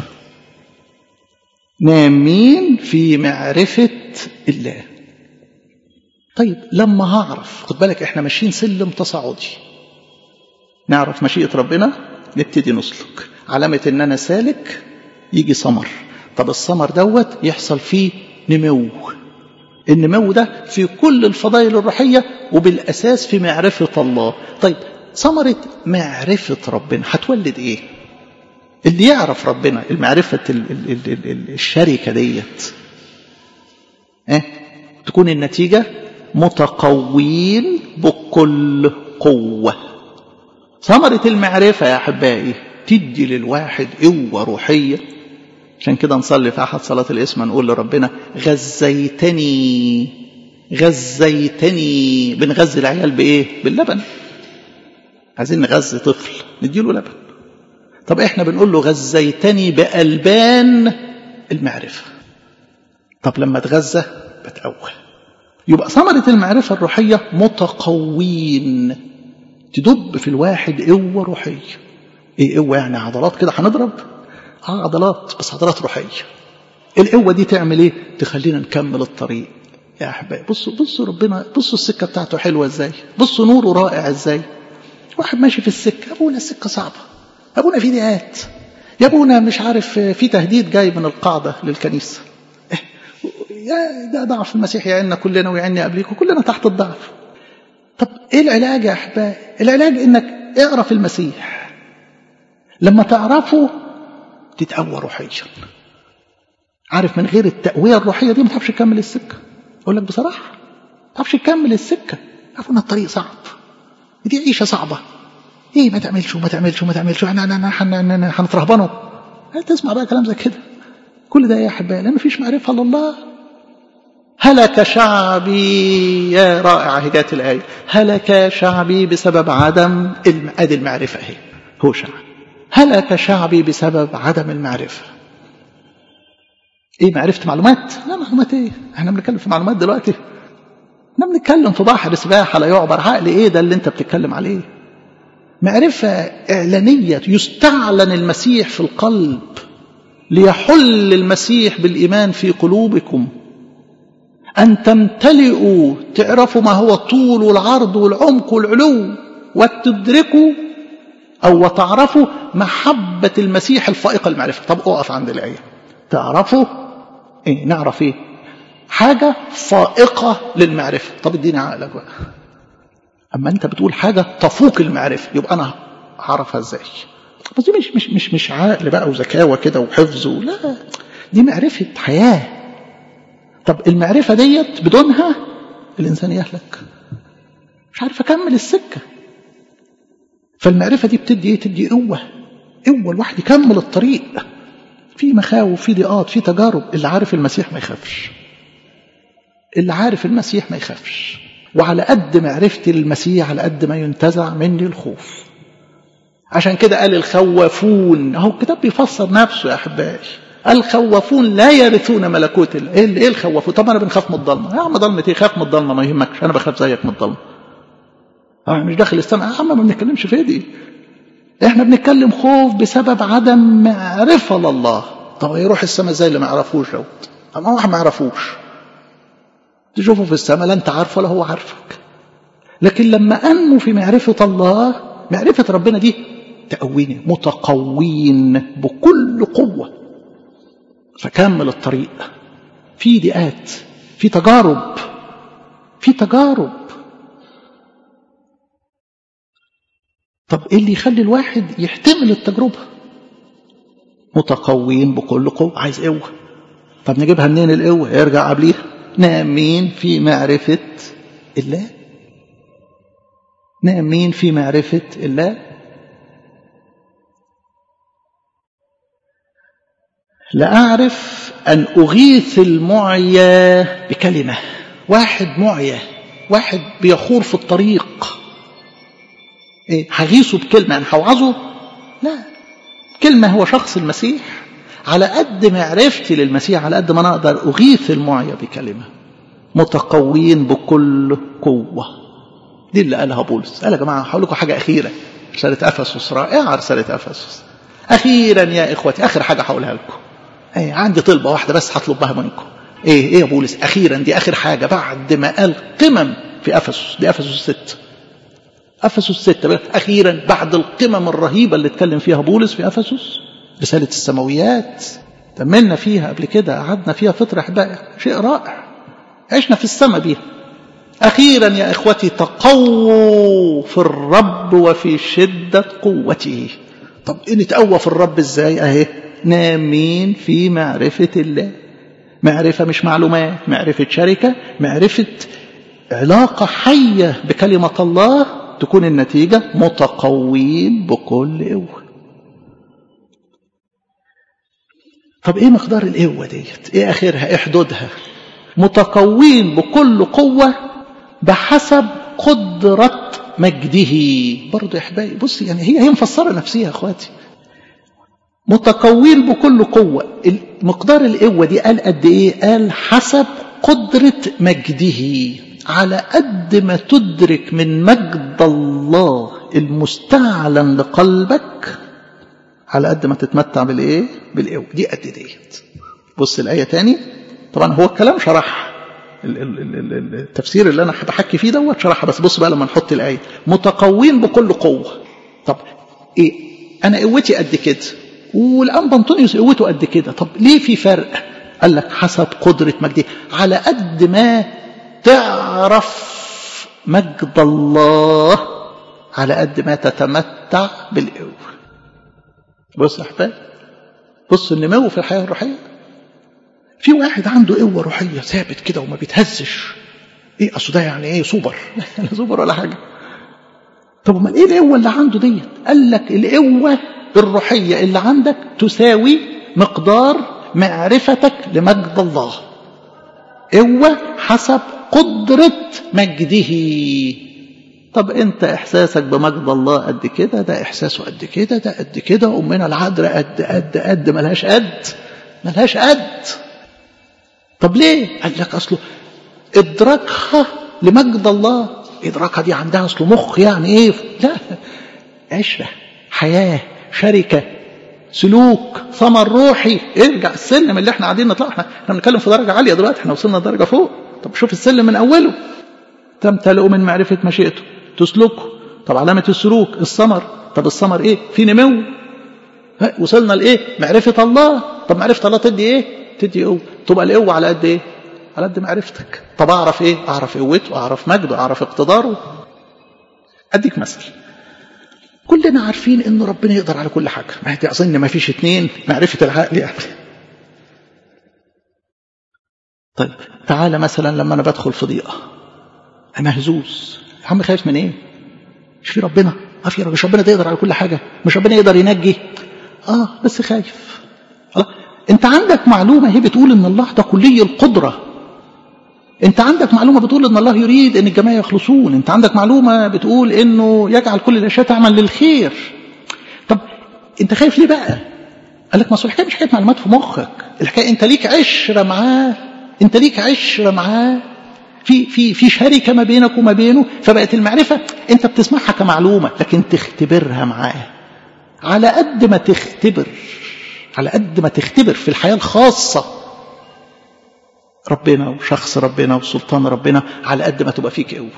نامين في معرفة الله طيب لما هعرف خد بالك احنا ماشيين سلم تصاعدي نعرف مشيئة ربنا نبتدي نسلك علامة ان انا سالك يجي ثمر طب الثمر دوت يحصل فيه نمو النمو ده في كل الفضائل الروحية وبالأساس في معرفة الله طيب ثمرة معرفة ربنا هتولد ايه اللي يعرف ربنا المعرفة ال ال ال ال ال الشركة ديت اه؟ تكون النتيجة متقوين بكل قوة ثمرة المعرفة يا أحبائي تدي للواحد قوة روحية عشان كده نصلي في أحد صلاة الاسم نقول لربنا غزيتني غزيتني بنغذي العيال بإيه؟ باللبن عايزين نغذي طفل نديله لبن طب احنا بنقول له غزيتني بألبان المعرفة طب لما اتغذى بتقوى يبقى ثمرة المعرفة الروحية متقوين تدب في الواحد قوة روحية ايه قوة يعني عضلات كده هنضرب اه عضلات بس عضلات روحية القوة دي تعمل ايه تخلينا نكمل الطريق يا احبائي بصوا بصوا ربنا بصوا السكة بتاعته حلوة ازاي بصوا نوره رائع ازاي واحد ماشي في السكة أبونا السكة صعبة أبونا في ضيقات يا أبونا مش عارف في تهديد جاي من القاعدة للكنيسة يا ده ضعف المسيح يعيننا كلنا ويعيني قبليك وكلنا تحت الضعف طب ايه العلاج يا احبائي العلاج انك اعرف المسيح لما تعرفه تتقوى روحيا عارف من غير التقويه الروحيه دي ما تعرفش تكمل السكه اقول لك بصراحه ما تعرفش تكمل السكه عارف ان الطريق صعب دي عيشة صعبة ايه ما تعملش وما تعملش وما تعملش احنا هنترهبنوا تسمع بقى كلام زي كده كل ده يا احبائي لان مفيش معرفه لله هلك شعبي يا رائعة هجات الآية هلك شعبي بسبب عدم الم... ادي المعرفة اهي هو شعب هلك شعبي بسبب عدم المعرفة ايه معرفة معلومات لا معلومات ايه احنا بنتكلم في معلومات دلوقتي احنا بنتكلم في بحر سباحة لا يعبر عقل ايه ده اللي انت بتتكلم عليه معرفة إعلانية يستعلن المسيح في القلب ليحل المسيح بالإيمان في قلوبكم أن تمتلئوا تعرفوا ما هو الطول والعرض والعمق والعلو وتدركوا أو وتعرفوا محبة المسيح الفائقة المعرفة طب أقف عند الآية تعرفوا إيه نعرف إيه حاجة فائقة للمعرفة طب اديني عقلك بقى أما أنت بتقول حاجة تفوق المعرفة يبقى أنا هعرفها إزاي بس دي مش مش مش مش عقل بقى وذكاوة كده وحفظ لا دي معرفة حياة طب المعرفة ديت بدونها الإنسان يهلك مش عارف أكمل السكة فالمعرفة دي بتدي إيه تدي قوة قوة الواحد يكمل الطريق في مخاوف في ضيقات في تجارب اللي عارف المسيح ما يخافش اللي عارف المسيح ما يخافش وعلى قد معرفتي للمسيح على قد ما ينتزع مني الخوف عشان كده قال الخوافون اهو الكتاب بيفسر نفسه يا احبائي الخوافون لا يرثون ملكوت الله ايه ايه الخوافون طب انا بنخاف من الضلمه يا عم ضلمه ايه خاف من الضلمه ما يهمكش انا بخاف زيك من الضلمه اه مش داخل السماء يا عم ما بنتكلمش في دي احنا بنتكلم خوف بسبب عدم معرفه لله طب يروح السماء زي اللي ما يعرفوش دوت ما هو ما يعرفوش تشوفه في السماء لا انت عارفه ولا هو عارفك لكن لما انمو في معرفه الله معرفه ربنا دي تقويني متقوين بكل قوه فكمل الطريق في ضيقات في تجارب في تجارب طب ايه اللي يخلي الواحد يحتمل التجربه متقوين بكل قوه عايز قوه طب نجيبها منين القوه يرجع قبليها نامين في معرفه الله نامين في معرفه الله لأعرف أن أغيث المعيا بكلمة واحد معيا واحد بيخور في الطريق إيه هغيثه بكلمة يعني هوعظه لا كلمة هو شخص المسيح على قد معرفتي للمسيح على قد ما أنا أقدر أغيث المعيا بكلمة متقوين بكل قوة دي اللي قالها بولس قال يا جماعة هقول لكم حاجة أخيرة رسالة أفسس رائعة رسالة أفسس أخيرا يا إخوتي آخر حاجة هقولها لكم أي عندي طلبة واحدة بس هطلبها منكم إيه إيه يا بولس أخيرا دي آخر حاجة بعد ما قال قمم في أفسس دي أفسس ستة أفسس ستة أخيرا بعد القمم الرهيبة اللي اتكلم فيها بولس في أفسس رسالة السماويات تملنا فيها قبل كده قعدنا فيها فترة أحبائي شيء رائع عشنا في السماء بيها أخيرا يا إخوتي تقووا في الرب وفي شدة قوته طب إيه نتقوى في الرب إزاي أهي نامين في معرفة الله معرفة مش معلومات معرفة شركة معرفة علاقة حية بكلمة الله تكون النتيجة متقوين بكل قوة طب ايه مقدار القوة ديت ايه اخرها ايه حدودها متقوين بكل قوة بحسب قدرة مجده برضه يا احبائي بص يعني هي هي مفسرة نفسها يا اخواتي متقوين بكل قوة مقدار القوة دي قال قد ايه قال حسب قدرة مجده على قد ما تدرك من مجد الله المستعلن لقلبك على قد ما تتمتع بالايه بالقوة دي قد ديت بص الآية تاني طبعا هو الكلام شرح التفسير اللي انا بحكي فيه دوت شرحها بس بص بقى لما نحط الآية متقوين بكل قوة طب ايه انا قوتي قد كده والآن بنطونيوس قوته قد كده طب ليه في فرق قال لك حسب قدرة مجده على قد ما تعرف مجد الله على قد ما تتمتع بالقوة بص يا احباب بص النمو في الحياة الروحية في واحد عنده قوة روحية ثابت كده وما بيتهزش ايه اصل ده يعني ايه سوبر لا سوبر ولا حاجة طب امال ايه القوة اللي عنده ديت قال لك القوة الروحية اللي عندك تساوي مقدار معرفتك لمجد الله قوة حسب قدرة مجده طب انت احساسك بمجد الله قد كده ده احساسه قد كده ده قد كده امنا العذراء قد قد قد ملهاش قد ملهاش قد طب ليه قال لك اصله ادراكها لمجد الله ادراكها دي عندها اصله مخ يعني ايه لا عشره حياه شركه سلوك ثمر روحي ارجع السلم اللي احنا قاعدين نطلع احنا احنا بنتكلم في درجه عاليه دلوقتي احنا وصلنا درجه فوق طب شوف السلم من اوله تمتلئ من معرفه مشيئته تسلكه طب علامه السلوك الثمر طب الثمر ايه في نمو وصلنا لايه معرفه الله طب معرفه الله تدي ايه تدي قوه تبقى القوه على قد ايه على قد معرفتك طب اعرف ايه اعرف قوته اعرف مجده اعرف اقتداره اديك مثل كلنا عارفين ان ربنا يقدر على كل حاجه ما دي اظن ما فيش اتنين معرفه العقل يعني طيب تعالى مثلا لما انا بدخل في ضيقه مهزوز يا عم خايف من ايه مش في ربنا اه في مش ربنا ده يقدر على كل حاجه مش ربنا يقدر ينجي اه بس خايف الله انت عندك معلومة هي بتقول ان الله ده كلي القدرة انت عندك معلومة بتقول ان الله يريد ان الجميع يخلصون انت عندك معلومة بتقول انه يجعل كل الاشياء تعمل للخير طب انت خايف ليه بقى قال لك ما الحكايه مش حكايه معلومات في مخك الحكايه انت ليك عشره معاه انت ليك عشره معاه في في في شركه ما بينك وما بينه فبقت المعرفه انت بتسمعها كمعلومه لكن تختبرها معاه على قد ما تختبر على قد ما تختبر في الحياه الخاصه ربنا وشخص ربنا وسلطان ربنا على قد ما تبقى فيك قوه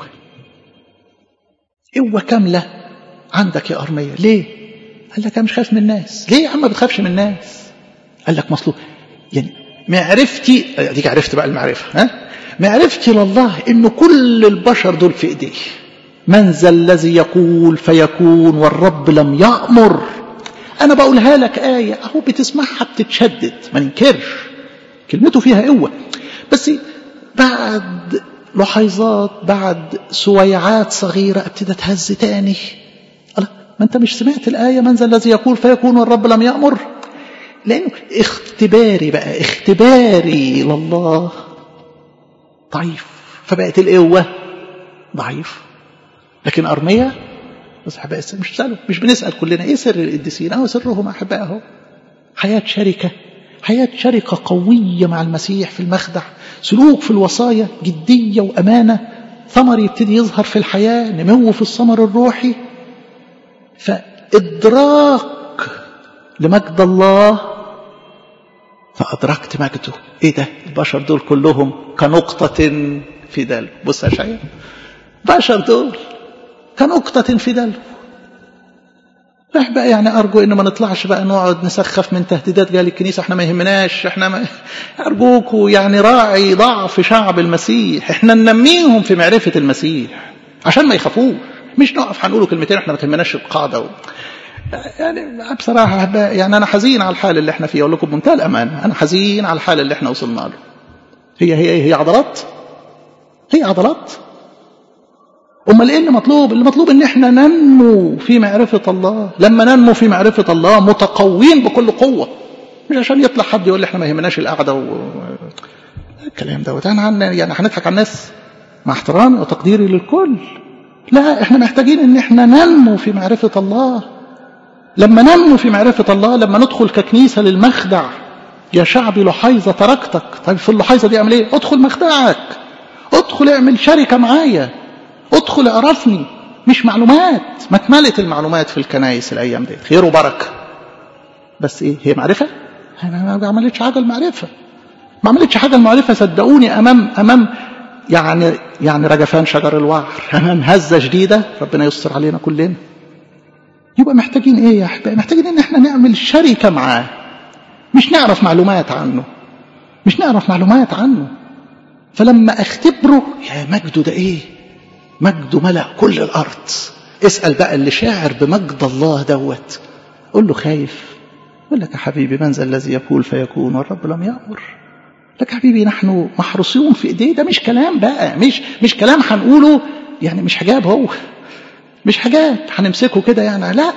قوه كامله عندك يا ارميه ليه قال لك انا مش خايف من الناس ليه يا عم ما بتخافش من الناس قال لك مصلوب يعني معرفتي اديك عرفت بقى المعرفه ها معرفتي لله ان كل البشر دول في ايديه من ذا الذي يقول فيكون والرب لم يأمر انا بقولها لك آية اهو بتسمعها بتتشدد ما ننكرش كلمته فيها قوة بس بعد لحظات بعد سويعات صغيرة ابتدى تهز تاني الله ما انت مش سمعت الآية من ذا الذي يقول فيكون والرب لم يأمر لأنه اختباري بقى اختباري لله ضعيف فبقت القوة ضعيف لكن أرمية بس أحبائي مش بسأله مش بنسأل كلنا إيه سر القديسين أهو سرهم أحبائي أهو حياة شركة حياة شركة قوية مع المسيح في المخدع سلوك في الوصايا جدية وأمانة ثمر يبتدي يظهر في الحياة نمو في الثمر الروحي فإدراك لمجد الله فأدركت مجده إيه ده البشر دول كلهم كنقطة في دلو بص يا شايف بشر دول كنقطة في دلو راح بقى يعني أرجو إن ما نطلعش بقى نقعد نسخف من تهديدات جال الكنيسة احنا ما يهمناش احنا ما أرجوكوا يعني راعي ضعف شعب المسيح احنا ننميهم في معرفة المسيح عشان ما يخافوش مش نقف هنقولوا كلمتين احنا ما تهمناش القاعدة و... يعني بصراحة يعني أنا حزين على الحال اللي احنا فيه أقول لكم بمنتهى الأمانة أنا حزين على الحال اللي احنا وصلنا له هي هي هي عضلات هي عضلات امال ايه اللي مطلوب اللي مطلوب ان احنا ننمو في معرفه الله لما ننمو في معرفه الله متقوين بكل قوه مش عشان يطلع حد يقول لي احنا ما يهمناش القعده و... الكلام دوت انا عن يعني هنضحك على الناس مع احترامي وتقديري للكل لا احنا محتاجين ان احنا ننمو في معرفه الله لما ننمو في معرفه الله لما ندخل ككنيسه للمخدع يا شعبي لحيظه تركتك طيب في اللحيظه دي اعمل ايه ادخل مخدعك ادخل اعمل شركه معايا ادخل اعرفني مش معلومات ما اتملت المعلومات في الكنايس الايام دي خير وبركه بس ايه هي معرفه انا ما عملتش حاجه المعرفه ما عملتش حاجه المعرفه صدقوني امام امام يعني يعني رجفان شجر الوعر امام هزه شديده ربنا يستر علينا كلنا يبقى محتاجين ايه يا احبائي محتاجين ان احنا نعمل شركه معاه مش نعرف معلومات عنه مش نعرف معلومات عنه فلما اختبره يا مجده ده ايه مجده ملأ كل الأرض اسأل بقى اللي شاعر بمجد الله دوت قول له خايف يقول لك يا حبيبي من ذا الذي يقول فيكون والرب لم يأمر لك يا حبيبي نحن محروسون في ايديه ده مش كلام بقى مش مش كلام هنقوله يعني مش حجاب هو مش حاجات هنمسكه كده يعني لا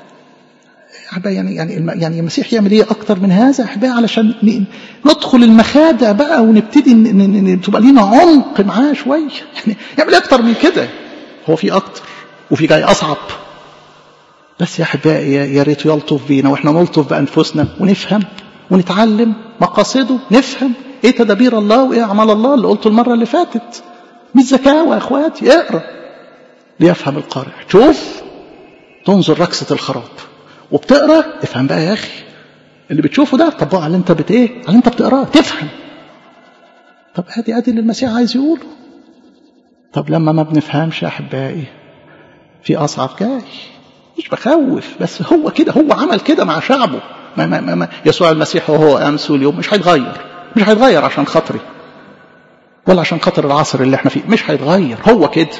يعني يعني يعني المسيح يعمل ايه اكتر من هذا احبائي علشان ندخل المخادع بقى ونبتدي تبقى لينا عمق معاه شويه يعني يعمل ايه اكتر من كده هو في اكتر وفي جاي اصعب بس يا احبائي يا ريت يلطف بينا واحنا نلطف بانفسنا ونفهم ونتعلم مقاصده نفهم ايه تدابير الله وايه اعمال الله اللي قلته المره اللي فاتت مش ذكاوه يا اخواتي اقرا ليفهم القارئ شوف تنظر ركسه الخراب وبتقرا افهم بقى يا اخي اللي بتشوفه ده طبقه على اللي انت بت ايه على اللي انت بتقراه تفهم طب ادي ادي اللي المسيح عايز يقوله طب لما ما بنفهمش يا احبائي في اصعب جاي مش بخوف بس هو كده هو عمل كده مع شعبه ما ما ما ما يسوع المسيح وهو امس واليوم مش هيتغير مش هيتغير عشان خاطري ولا عشان خاطر العصر اللي احنا فيه مش هيتغير هو كده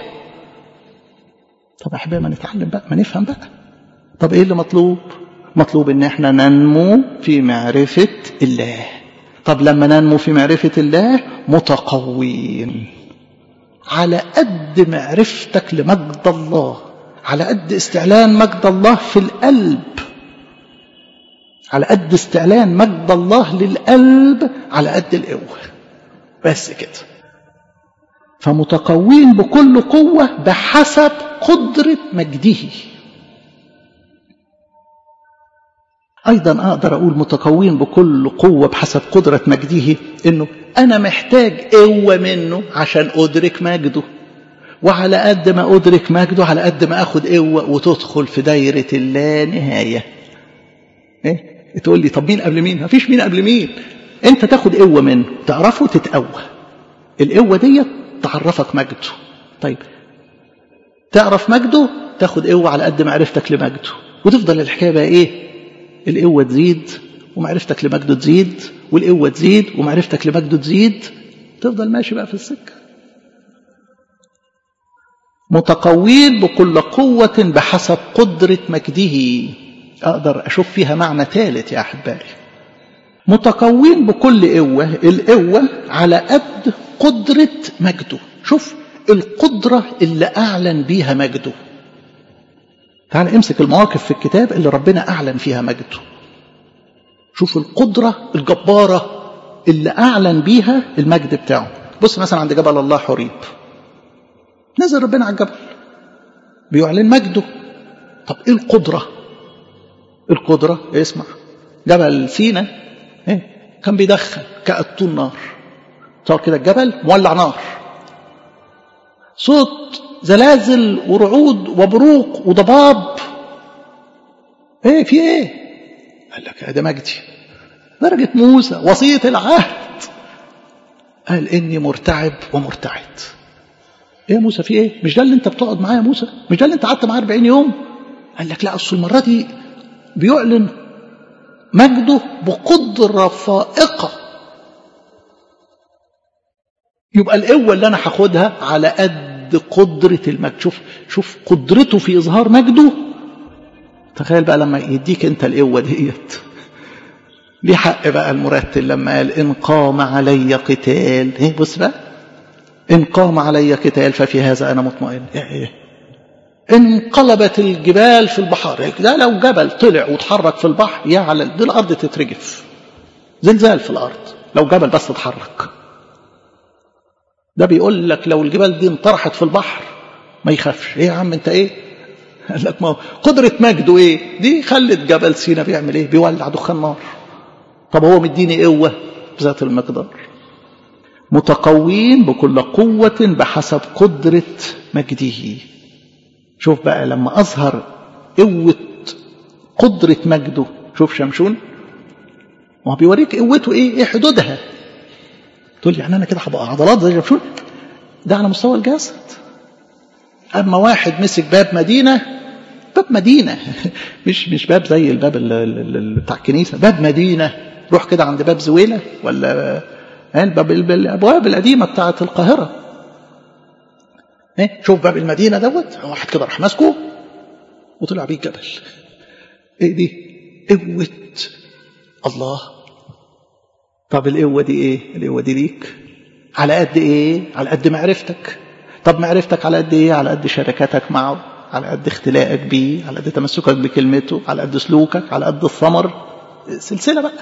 طب يا احبائي ما نتعلم بقى ما نفهم بقى طب ايه اللي مطلوب مطلوب ان احنا ننمو في معرفة الله طب لما ننمو في معرفة الله متقوين على قد معرفتك لمجد الله على قد استعلان مجد الله في القلب على قد استعلان مجد الله للقلب على قد القوة بس كده فمتقوين بكل قوة بحسب قدرة مجده أيضا أقدر أقول متقوين بكل قوة بحسب قدرة مجده إنه أنا محتاج قوة منه عشان أدرك مجده وعلى قد ما أدرك مجده على قد ما أخد قوة وتدخل في دايرة اللا نهاية إيه؟ تقول لي طب مين قبل مين مفيش مين قبل مين أنت تاخد قوة منه تعرفه تتقوى القوة دي تعرفك مجده طيب تعرف مجده تاخد قوة على قد معرفتك لمجده وتفضل الحكاية بقى إيه القوة تزيد ومعرفتك لمجده تزيد والقوة تزيد ومعرفتك لمجده تزيد تفضل ماشي بقى في السكة متقوين بكل قوة بحسب قدرة مجده أقدر أشوف فيها معنى ثالث يا أحبائي متقوين بكل قوة القوة على قد قدرة مجده شوف القدرة اللي أعلن بيها مجده تعال امسك المواقف في الكتاب اللي ربنا أعلن فيها مجده شوف القدرة الجبارة اللي أعلن بيها المجد بتاعه بص مثلا عند جبل الله حريب نزل ربنا على الجبل بيعلن مجده طب ايه القدرة القدرة اسمع جبل سينا ايه كان بيدخن كأتون نار صار كده الجبل مولع نار صوت زلازل ورعود وبروق وضباب ايه في ايه قال لك ده مجدي درجة موسى وصية العهد قال اني مرتعب ومرتعد ايه يا موسى في ايه مش ده اللي انت بتقعد معاه يا موسى مش ده اللي انت قعدت معاه 40 يوم قال لك لا اصل المره دي بيعلن مجده بقدره فائقه يبقى القوه اللي انا هاخدها على قد قدره المجد شوف شوف قدرته في اظهار مجده تخيل بقى لما يديك انت القوه ديت ليه حق بقى المرتل لما قال ان قام علي قتال ايه بص بقى إن قام علي قتال ففي هذا أنا مطمئن إيه انقلبت الجبال في البحار ده لو جبل طلع وتحرك في البحر يا على دي الأرض تترجف زلزال في الأرض لو جبل بس اتحرك ده بيقول لك لو الجبال دي انطرحت في البحر ما يخافش ايه يا عم انت ايه قال لك ما قدرة مجده ايه دي خلت جبل سينا بيعمل ايه بيولع دخان نار طب هو مديني قوة بذات المقدار متقوين بكل قوة بحسب قدرة مجده شوف بقى لما أظهر قوة قدرة مجده شوف شمشون ما بيوريك قوته ايه ايه حدودها تقول لي يعني انا كده هبقى عضلات زي شمشون ده على مستوى الجسد اما واحد مسك باب مدينه باب مدينه مش مش باب زي الباب بتاع الكنيسه باب مدينه روح كده عند باب زويله ولا الباب الابواب القديمه بتاعه القاهره ايه شوف باب المدينه دوت واحد كده راح ماسكه وطلع بيه الجبل ايه دي قوه الله طب القوه دي ايه القوه دي ليك على قد ايه على قد معرفتك طب معرفتك على قد ايه على قد شركتك معه على قد اختلاقك بيه على قد تمسكك بكلمته على قد سلوكك على قد الثمر سلسله بقى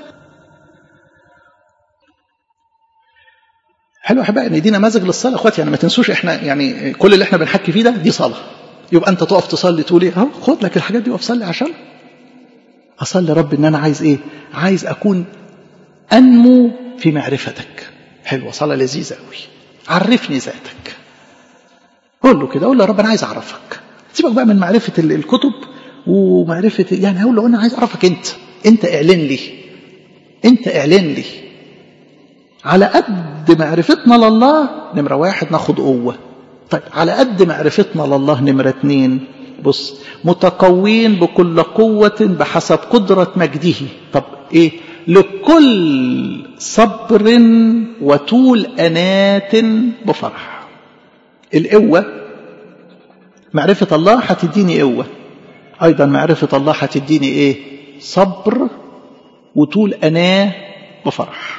حلو احبائي ان دي نماذج للصلاه اخواتي يعني ما تنسوش احنا يعني كل اللي احنا بنحكي فيه ده دي صلاه يبقى انت تقف تصلي تقول ايه اهو خد لك الحاجات دي وقف صلي عشان اصلي رب ان انا عايز ايه عايز اكون انمو في معرفتك حلوه صلاه لذيذه قوي عرفني ذاتك قول له كده قول له يا رب انا عايز اعرفك سيبك بقى من معرفه الكتب ومعرفه يعني اقول له انا عايز اعرفك انت انت اعلن لي انت اعلن لي على قد معرفتنا لله نمرة واحد ناخد قوة طيب على قد معرفتنا لله نمرة اتنين بص متقوين بكل قوة بحسب قدرة مجده طب ايه لكل صبر وطول أنات بفرح القوة معرفة الله هتديني قوة أيضا معرفة الله هتديني إيه صبر وطول أناه بفرح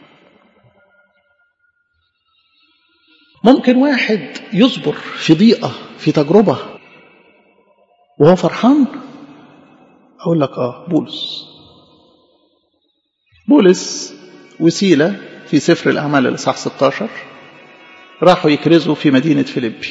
ممكن واحد يصبر في ضيقة في تجربة وهو فرحان أقول لك آه بولس بولس وسيلة في سفر الأعمال الإصحاح 16 راحوا يكرزوا في مدينة فيليبي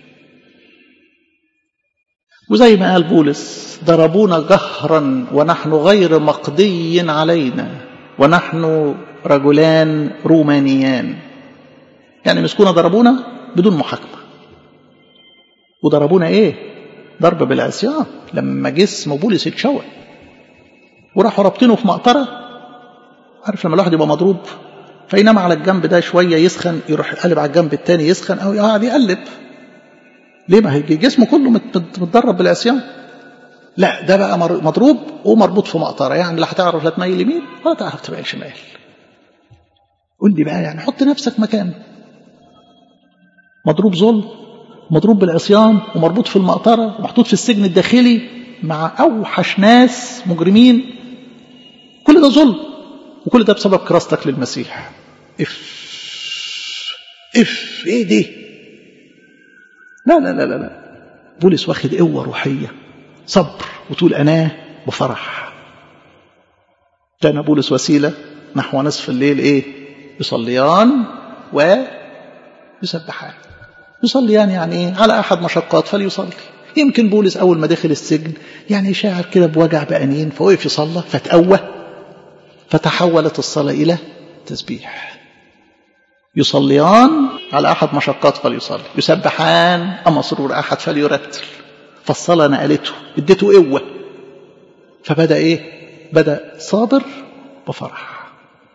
وزي ما قال بولس ضربونا جهرا ونحن غير مقضي علينا ونحن رجلان رومانيان يعني مسكونا ضربونا بدون محاكمة وضربونا ايه ضرب بالعصيان لما جسم بولس اتشوى وراحوا رابطينه في مقطرة عارف لما الواحد يبقى مضروب فينام على الجنب ده شوية يسخن يروح يقلب على الجنب التاني يسخن أو يقعد يقلب ليه ما هي جسمه كله متدرب بالعصيان لا ده بقى مضروب ومربوط في مقطرة يعني لا هتعرف لا تميل يمين ولا تعرف تميل شمال قول لي بقى يعني حط نفسك مكانه مضروب ظلم مضروب بالعصيان ومربوط في المقطرة ومحطوط في السجن الداخلي مع أوحش ناس مجرمين كل ده ظلم وكل ده بسبب كراستك للمسيح اف اف ايه دي لا لا لا لا لا بولس واخد قوة روحية صبر وطول أناه بفرح كان بولس وسيلة نحو نصف الليل ايه يصليان ويسبحان يصليان يعني ايه على أحد مشقات فليصلي يمكن بولس أول ما دخل السجن يعني شاعر كده بوجع بأنين فوقف يصلى فتقوى فتحولت الصلاة إلى تسبيح يصليان على أحد مشقات فليصلي يسبحان أما سرور أحد فليرتل فالصلاة نقلته اديته قوة فبدأ إيه بدأ صابر بفرح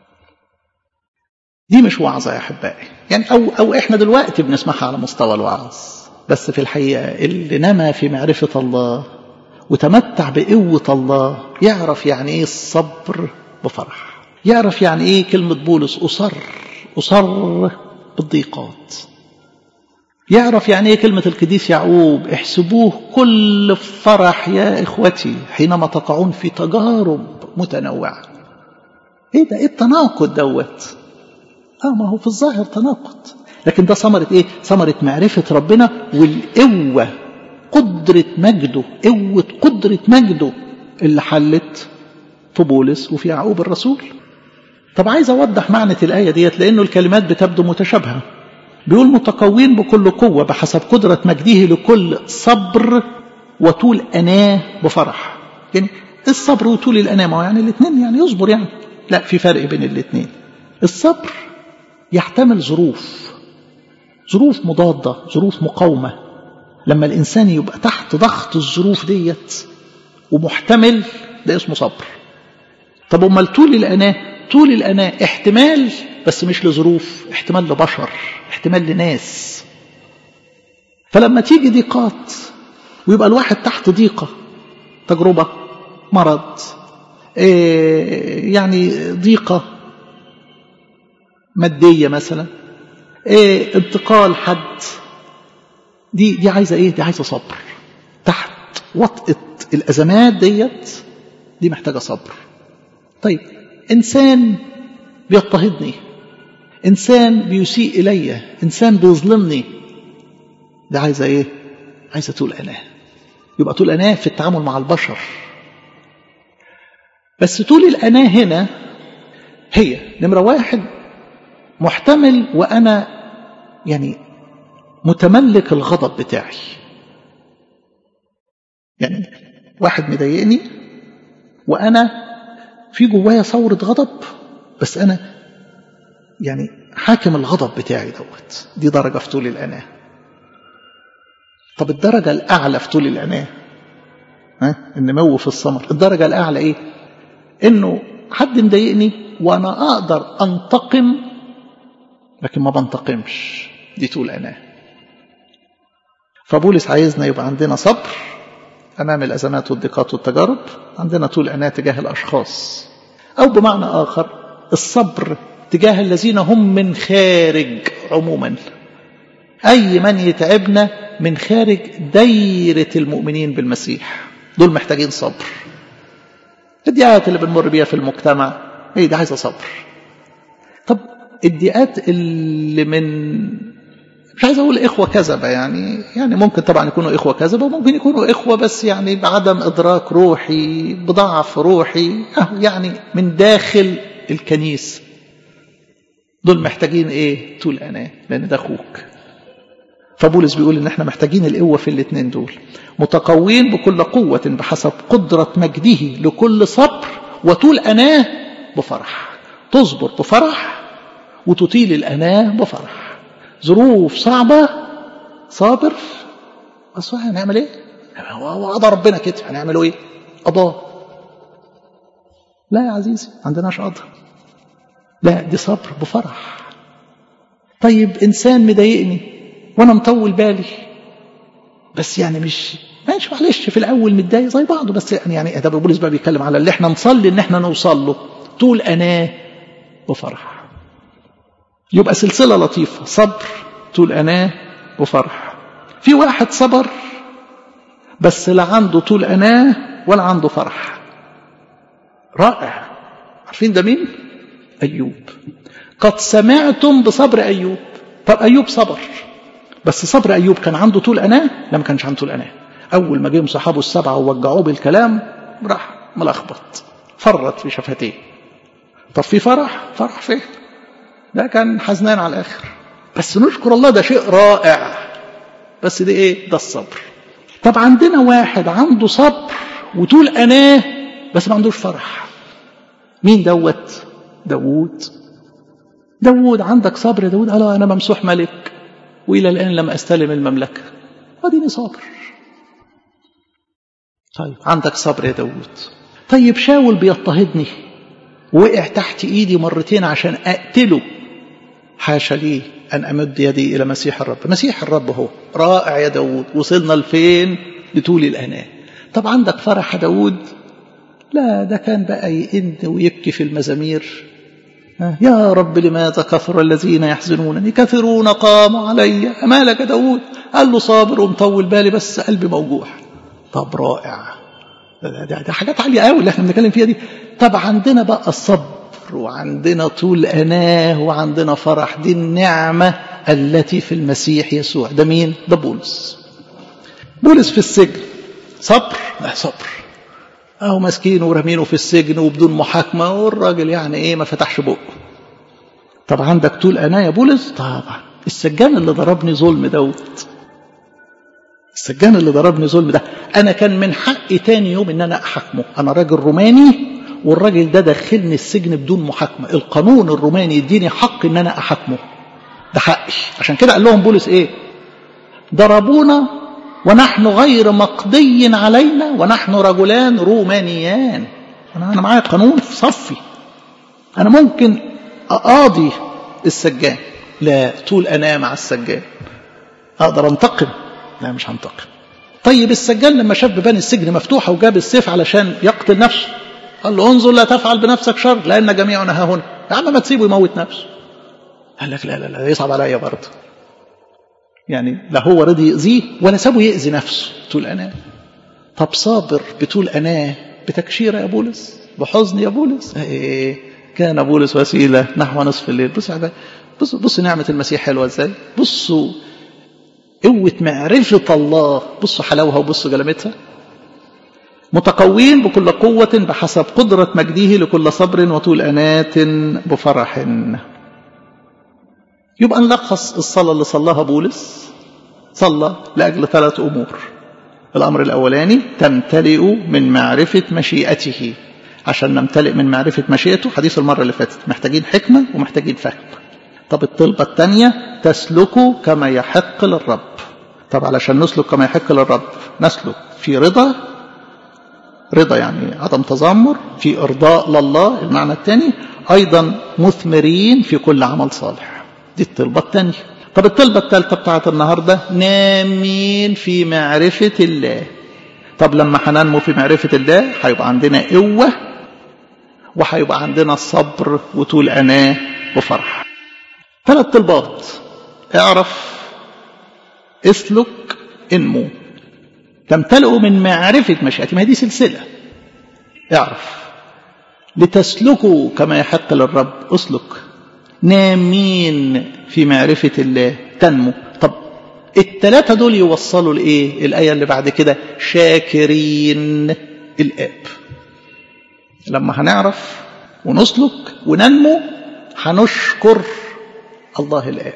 دي مش وعظة يا أحبائي يعني أو, أو إحنا دلوقتي بنسمعها على مستوى الوعظ بس في الحقيقة اللي نما في معرفة الله وتمتع بقوة الله يعرف يعني إيه الصبر بفرح يعرف يعني إيه كلمة بولس أصر أصر بالضيقات يعرف يعني ايه كلمة القديس يعقوب احسبوه كل فرح يا إخوتي حينما تقعون في تجارب متنوعة ايه ده ايه التناقض دوت اه ما هو في الظاهر تناقض لكن ده ثمرة ايه ثمرة معرفة ربنا والقوة قدرة مجده قوة قدرة مجده اللي حلت في بولس وفي يعقوب الرسول طب عايز اوضح معنى الآية ديت لأنه الكلمات بتبدو متشابهة بيقول متقوين بكل قوة بحسب قدرة مجده لكل صبر وطول أناه بفرح يعني الصبر وطول الأناه ما يعني الاثنين يعني يصبر يعني لا في فرق بين الاثنين الصبر يحتمل ظروف ظروف مضادة ظروف مقاومة لما الإنسان يبقى تحت ضغط الظروف ديت ومحتمل ده اسمه صبر طب امال طول الأناه طول الأناه احتمال بس مش لظروف احتمال لبشر احتمال لناس فلما تيجي ضيقات ويبقى الواحد تحت ضيقة تجربة مرض إيه يعني ضيقة مادية مثلا إيه انتقال حد دي دي عايزة ايه دي عايزة صبر تحت وطئة الأزمات ديت دي محتاجة صبر طيب إنسان بيضطهدني إنسان بيسيء إلي إنسان بيظلمني ده عايزة إيه عايزة طول أناه يبقى طول أناه في التعامل مع البشر بس طول الأناه هنا هي نمرة واحد محتمل وأنا يعني متملك الغضب بتاعي يعني واحد مضايقني وأنا في جوايا ثورة غضب بس أنا يعني حاكم الغضب بتاعي دوت دي درجة في طول الأناة طب الدرجة الأعلى في طول الأناة ها النمو في الثمر الدرجة الأعلى إيه إنه حد مضايقني وأنا أقدر أنتقم لكن ما بنتقمش دي طول أناة فبولس عايزنا يبقى عندنا صبر أمام الأزمات والضيقات والتجارب عندنا طول أناة تجاه الأشخاص أو بمعنى آخر الصبر تجاه الذين هم من خارج عموما أي من يتعبنا من خارج دايرة المؤمنين بالمسيح دول محتاجين صبر الديات اللي بنمر بيها في المجتمع هي دي عايزة صبر طب الديات اللي من مش عايز اقول اخوه كذبه يعني يعني ممكن طبعا يكونوا اخوه كذبه وممكن يكونوا اخوه بس يعني بعدم ادراك روحي بضعف روحي يعني من داخل الكنيسة دول محتاجين ايه طول أناة لأن ده أخوك فبولس بيقول ان احنا محتاجين القوة في الاثنين دول متقوين بكل قوة بحسب قدرة مجده لكل صبر وطول أناه بفرح تصبر بفرح وتطيل الأناه بفرح ظروف صعبة صابر بس هنعمل ايه هو قضى ربنا كده هنعمله ايه قضاه لا يا عزيزي ما عندناش قضى لا دي صبر بفرح طيب انسان مضايقني وانا مطول بالي بس يعني مش ماشي معلش في الاول متضايق زي بعضه بس يعني يعني ده بولس بقى بيتكلم على اللي احنا نصلي ان احنا نوصل له طول اناه وفرح يبقى سلسله لطيفه صبر طول اناه وفرح في واحد صبر بس لا عنده طول اناه ولا عنده فرح رائع عارفين ده مين ايوب قد سمعتم بصبر ايوب طب ايوب صبر بس صبر ايوب كان عنده طول اناه لا ما كانش عنده طول اناه اول ما جم صحابه السبعه ووجعوه بالكلام راح ملخبط فرط في شفتيه طب في فرح فرح فين ده كان حزنان على الاخر بس نشكر الله ده شيء رائع بس ده ايه ده الصبر طب عندنا واحد عنده صبر وطول اناه بس ما عندوش فرح مين دوت داوود داوود عندك صبر يا داوود قال انا ممسوح ملك والى الان لم استلم المملكه اديني صابر طيب عندك صبر يا داوود طيب شاول بيضطهدني وقع تحت ايدي مرتين عشان اقتله حاشا لي ان امد يدي الى مسيح الرب مسيح الرب هو رائع يا داوود وصلنا لفين لطول الاناه طب عندك فرح يا داوود لا ده كان بقى يئن ويبكي في المزامير يا رب لماذا كثر الذين يحزنونني كثرون قاموا علي مالك يا داود قال له صابر ومطول بالي بس قلبي موجوع طب رائع ده, ده, ده حاجات عالية قوي اللي احنا بنتكلم فيها دي طب عندنا بقى الصبر وعندنا طول أناه وعندنا فرح دي النعمة التي في المسيح يسوع ده مين ده بولس بولس في السجن صبر لا صبر اهو ماسكينه ورامينه في السجن وبدون محاكمه والراجل يعني ايه ما فتحش بقه طب عندك طول انا يا بولس طبعا السجان اللي ضربني ظلم دوت السجان اللي ضربني ظلم ده انا كان من حقي تاني يوم ان انا احاكمه انا راجل روماني والراجل ده دخلني السجن بدون محاكمه القانون الروماني يديني حق ان انا احاكمه ده حقي عشان كده قال لهم بولس ايه ضربونا ونحن غير مقضي علينا ونحن رجلان رومانيان أنا أنا معايا قانون في صفي أنا ممكن أقاضي السجان لا طول أنا مع السجان أقدر أنتقم لا مش هنتقم طيب السجان لما شاف بان السجن مفتوحة وجاب السيف علشان يقتل نفسه قال له انظر لا تفعل بنفسك شر لأن جميعنا ها هنا يا عم ما تسيبه يموت نفسه قال لك لا لا لا يصعب عليا برضه يعني لا هو رضي يأذيه ولا سابه يأذي نفسه طول أناه طب صابر بطول أناه بتكشير يا بولس بحزن يا بولس إيه كان بولس وسيلة نحو نصف الليل بص بص بص نعمة المسيح حلوة ازاي بصوا قوة معرفة الله بصوا حلاوها وبصوا جلمتها متقوين بكل قوة بحسب قدرة مجده لكل صبر وطول أنات بفرح يبقى نلخص الصلاة اللي صلاها بولس صلى لأجل ثلاث أمور الأمر الأولاني تمتلئ من معرفة مشيئته عشان نمتلئ من معرفة مشيئته حديث المرة اللي فاتت محتاجين حكمة ومحتاجين فهم طب الطلبة الثانية تسلكوا كما يحق للرب طب علشان نسلك كما يحق للرب نسلك في رضا رضا يعني عدم تذمر في إرضاء لله المعنى الثاني أيضا مثمرين في كل عمل صالح دي الطلبة الثانية طب الطلبة الثالثة بتاعت النهاردة نامين في معرفة الله طب لما هننمو في معرفة الله هيبقى عندنا قوة وهيبقى عندنا صبر وطول أناه وفرح ثلاث طلبات اعرف اسلك انمو تمتلئ من معرفة مشيئتي ما هي دي سلسلة اعرف لتسلكوا كما يحق للرب اسلك نامين في معرفة الله تنمو طب التلاتة دول يوصلوا لإيه الآية اللي بعد كده شاكرين الآب لما هنعرف ونسلك وننمو هنشكر الله الآب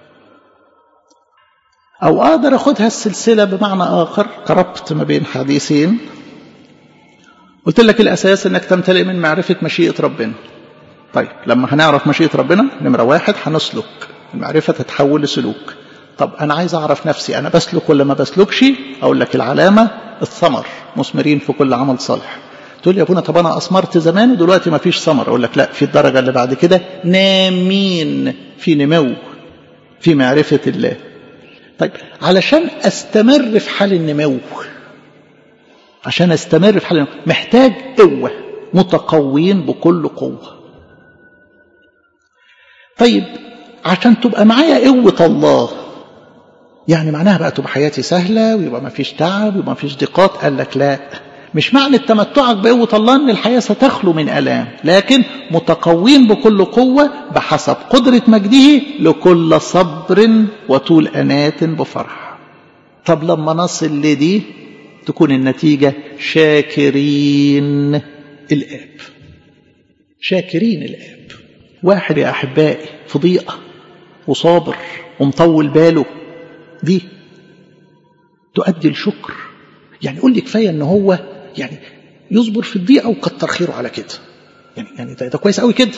أو أقدر أخدها السلسلة بمعنى آخر قربت ما بين حديثين قلت لك الأساس أنك تمتلئ من معرفة مشيئة ربنا طيب لما هنعرف مشيئة ربنا نمرة واحد هنسلك المعرفة تتحول لسلوك طب أنا عايز أعرف نفسي أنا بسلك ولا ما بسلكش أقول لك العلامة الثمر مثمرين في كل عمل صالح تقول لي يا ابونا طب أنا أثمرت زمان ودلوقتي ما فيش ثمر أقول لك لا في الدرجة اللي بعد كده نامين في نمو في معرفة الله طيب علشان أستمر في حال النمو عشان أستمر في حال النمو محتاج قوة متقوين بكل قوة طيب عشان تبقى معايا قوة الله يعني معناها بقى تبقى حياتي سهلة ويبقى ما فيش تعب ويبقى ما فيش ضيقات قال لك لا مش معنى تمتعك بقوة الله ان الحياة ستخلو من ألام لكن متقوين بكل قوة بحسب قدرة مجده لكل صبر وطول أنات بفرح طب لما نصل لدي تكون النتيجة شاكرين الآب شاكرين الآب واحد يا أحبائي في ضيقة وصابر ومطول باله دي تؤدي الشكر يعني قول لي كفاية ان هو يعني يصبر في الضيقة وكتر خيره على كده يعني يعني ده, ده كويس قوي كده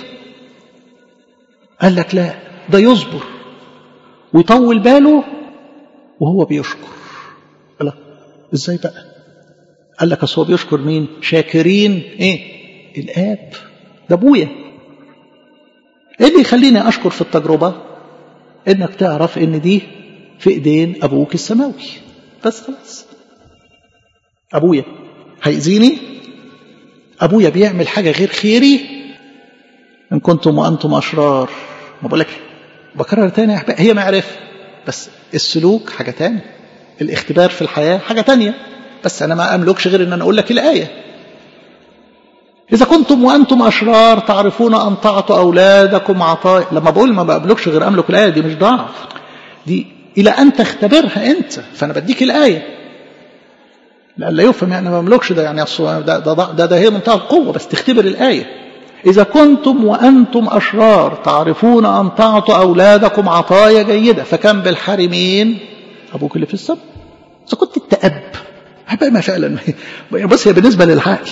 قال لك لا ده يصبر ويطول باله وهو بيشكر لا ازاي بقى قال لك اصل هو بيشكر مين شاكرين ايه الاب ده ابويا ايه اللي يخليني اشكر في التجربه انك تعرف ان دي في ايدين ابوك السماوي بس خلاص ابويا هيأذيني ابويا بيعمل حاجه غير خيري ان كنتم وانتم اشرار ما بقول لك بكرر تاني يا احبائي هي معرفه بس السلوك حاجه تانية الاختبار في الحياه حاجه تانية بس انا ما املكش غير ان انا اقول لك الايه إذا كنتم وأنتم أشرار تعرفون أن تعطوا أولادكم عطايا لما بقول ما بقبلكش غير أملك الآية دي مش ضعف دي إلى أن تختبرها أنت فأنا بديك الآية لا يفهم يعني ما بملكش ده يعني ده ده, ده, ده, ده هي منتهى القوة بس تختبر الآية إذا كنتم وأنتم أشرار تعرفون أن تعطوا أولادكم عطايا جيدة فكم بالحارمين أبوك اللي في السماء إذا كنت أنت أب ما فعلا بص هي بالنسبة للعقل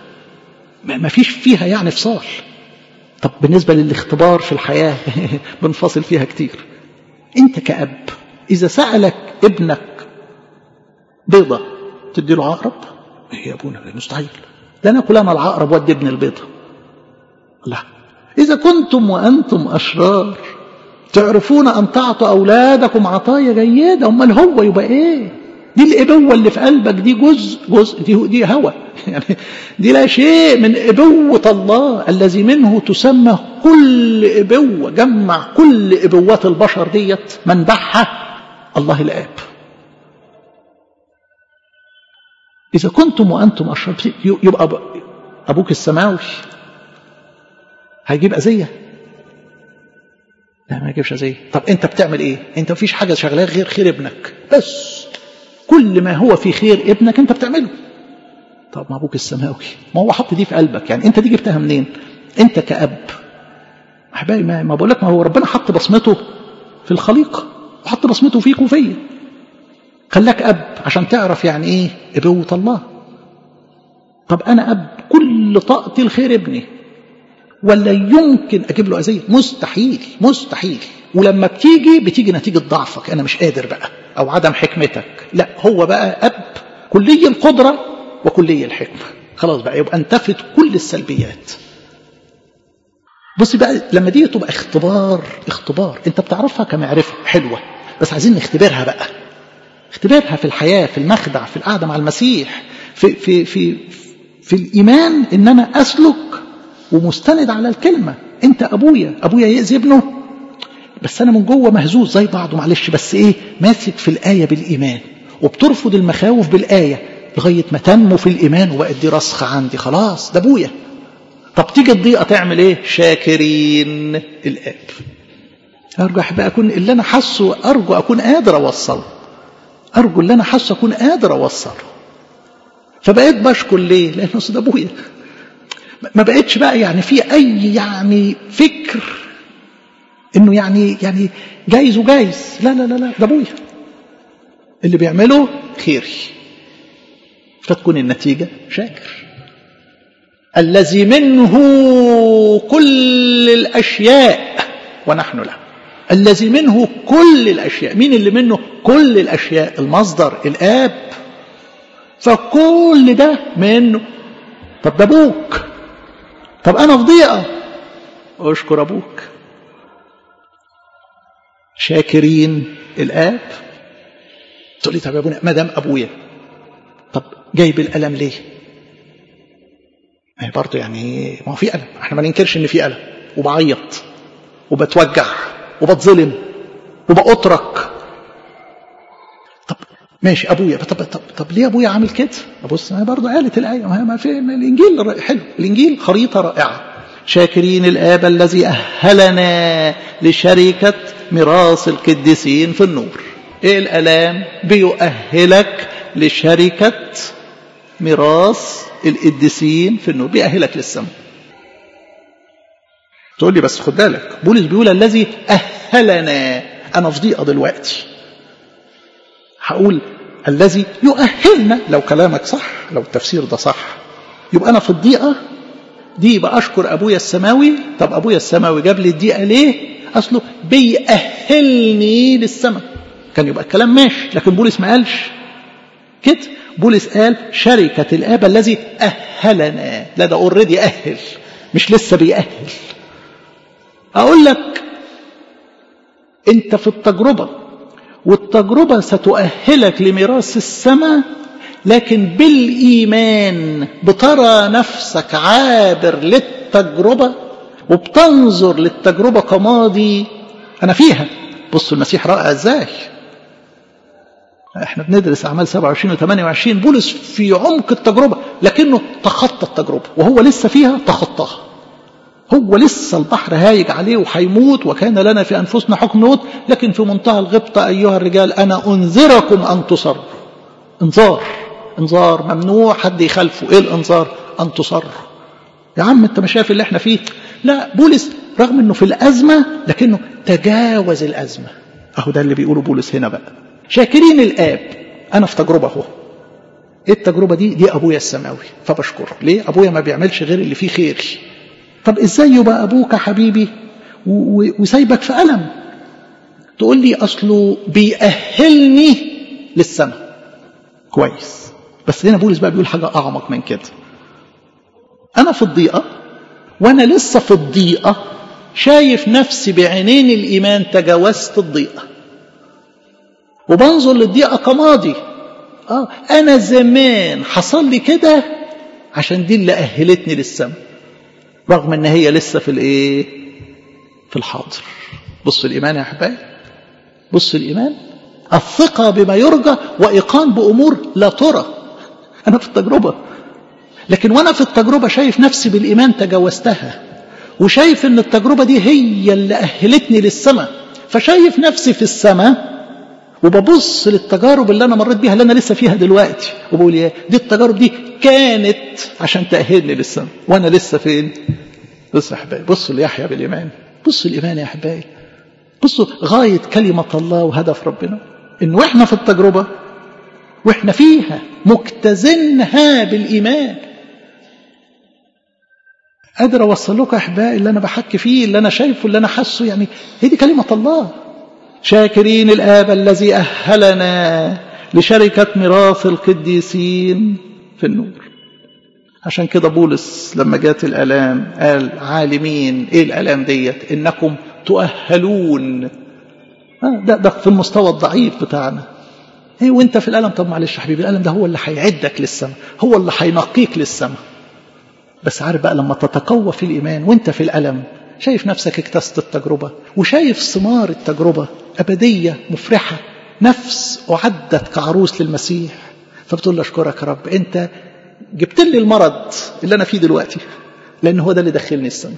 ما فيش فيها يعني فصال طب بالنسبة للاختبار في الحياة بنفصل فيها كتير انت كأب إذا سألك ابنك بيضة تدي له عقرب ايه يا ابونا مستحيل لا ناكل انا العقرب ودي ابن البيضة لا إذا كنتم وأنتم أشرار تعرفون أن تعطوا أولادكم عطايا جيدة أمال هو يبقى إيه دي الإبوة اللي في قلبك دي جزء جزء دي, دي هوى يعني دي لا شيء من إبوة الله الذي منه تسمى كل إبوة جمع كل إبوات البشر ديت منبعها الله الآب إذا كنتم وأنتم أشرار يبقى أبوك السماوي هيجيب أذية لا ما يجيبش أذية طب أنت بتعمل إيه أنت مفيش حاجة شغلاه غير خير ابنك بس كل ما هو في خير ابنك أنت بتعمله طب ما أبوك السماوي ما هو حط دي في قلبك يعني أنت دي جبتها منين أنت كأب أحبائي ما, ما بقول لك ما هو ربنا حط بصمته في الخليقة وحط بصمته فيك وفيا خلاك أب عشان تعرف يعني إيه إبوة الله طب أنا أب كل طاقتي الخير ابني ولا يمكن أجيب له أذية مستحيل مستحيل ولما بتيجي بتيجي نتيجة ضعفك أنا مش قادر بقى أو عدم حكمتك لا هو بقى أب كلي القدرة وكلي الحكمة خلاص بقى يبقى انتفت كل السلبيات بصي بقى لما دي تبقى اختبار اختبار انت بتعرفها كمعرفة حلوة بس عايزين نختبرها بقى اختبرها في الحياة في المخدع في القعدة مع المسيح في, في, في, في الإيمان إن أنا أسلك ومستند على الكلمة أنت أبويا أبويا يأذي ابنه بس أنا من جوه مهزوز زي بعضه معلش بس إيه ماسك في الآية بالإيمان وبترفض المخاوف بالآية لغاية ما تنمو في الإيمان وبقت دي رسخة عندي خلاص ده أبويا طب تيجي الضيقة تعمل إيه شاكرين الآب أرجو أحب أكون اللي أنا حاسه أرجو أكون قادر أوصله أرجو اللي أنا حاسه أكون قادر أوصله فبقيت بشكر ليه لأنه ده أبويا ما بقتش بقى يعني في اي يعني فكر انه يعني يعني جايز وجايز لا لا لا لا ده ابويا اللي بيعمله خيري فتكون النتيجة شاكر الذي منه كل الأشياء ونحن له الذي منه كل الأشياء مين اللي منه كل الأشياء المصدر الآب فكل ده منه طب ده أبوك طب أنا في ضيقة أشكر أبوك شاكرين الآب تقول لي طب يا ابونا ما دام أبويا طب جايب الألم ليه؟ ما هي برضه يعني ما هو في ألم احنا ما ننكرش إن في ألم وبعيط وبتوجع وبتظلم وبأترك طب ماشي ابويا طب طب طب ليه ابويا عامل كده؟ ابص انا برضه قالت الايه ما في الانجيل حلو الانجيل خريطه رائعه شاكرين الاب الذي اهلنا لشركه ميراث القديسين في النور ايه الالام بيؤهلك لشركه ميراث القديسين في النور بيأهلك للسماء تقول لي بس خد بالك بولس بيقول الذي أهلنا أنا في ضيقة دلوقتي هقول الذي يؤهلنا لو كلامك صح لو التفسير ده صح يبقى أنا في الضيقة دي يبقى أشكر أبويا السماوي طب أبويا السماوي جاب لي الضيقة ليه أصله بيأهلني للسماء كان يبقى الكلام ماشي لكن بولس ما قالش كده بولس قال شركة الآب الذي أهلنا لا ده اوريدي أهل مش لسه بيأهل أقول لك أنت في التجربة والتجربة ستؤهلك لميراث السماء لكن بالإيمان بترى نفسك عابر للتجربة وبتنظر للتجربة كماضي أنا فيها بصوا المسيح رائع إزاي احنا بندرس أعمال 27 و 28 بولس في عمق التجربة لكنه تخطى التجربة وهو لسه فيها تخطاها هو لسه البحر هايج عليه وهيموت وكان لنا في أنفسنا حكم موت لكن في منتهى الغبطة أيها الرجال أنا أنذركم أن تصروا انذار انذار ممنوع حد يخالفه ايه الانذار ان تصروا يا عم انت مش شايف اللي احنا فيه لا بولس رغم انه في الازمه لكنه تجاوز الازمه اهو ده اللي بيقوله بولس هنا بقى شاكرين الاب انا في تجربه اهو ايه التجربه دي دي ابويا السماوي فبشكره ليه ابويا ما بيعملش غير اللي فيه خير طب ازاي يبقى ابوك يا حبيبي وسايبك في الم تقول لي اصله بيأهلني للسماء كويس بس هنا بولس بقى بيقول حاجه اعمق من كده انا في الضيقه وانا لسه في الضيقه شايف نفسي بعينين الايمان تجاوزت الضيقه وبنظر للضيقه كماضي اه انا زمان حصل لي كده عشان دي اللي اهلتني للسماء رغم ان هي لسه في الايه في الحاضر بص الايمان يا احبائي بص الايمان الثقه بما يرجى وايقان بامور لا ترى انا في التجربه لكن وانا في التجربه شايف نفسي بالايمان تجاوزتها وشايف ان التجربه دي هي اللي اهلتني للسماء فشايف نفسي في السماء وببص للتجارب اللي انا مريت بيها اللي انا لسه فيها دلوقتي وبقول يا دي التجارب دي كانت عشان تاهلني للسماء وانا لسه فين بص يا احبائي بصوا ليحيى بالايمان بصوا الايمان يا احبائي بصوا غايه كلمه الله وهدف ربنا ان واحنا في التجربه واحنا فيها مجتزنها بالايمان قادر اوصل لكم احبائي اللي انا بحكي فيه اللي انا شايفه اللي انا حاسه يعني هي دي كلمه الله شاكرين الاب الذي اهلنا لشركه ميراث القديسين في النور عشان كده بولس لما جات الالام قال عالمين ايه الالام ديت انكم تؤهلون آه ده ده في المستوى الضعيف بتاعنا ايه وانت في الالم طب معلش يا حبيبي الالم ده هو اللي هيعدك للسماء هو اللي هينقيك للسماء بس عارف بقى لما تتقوى في الايمان وانت في الالم شايف نفسك اكتست التجربه وشايف ثمار التجربه ابديه مفرحه نفس اعدت كعروس للمسيح فبتقول له اشكرك يا رب انت جبت لي المرض اللي انا فيه دلوقتي لان هو ده اللي دخلني السماء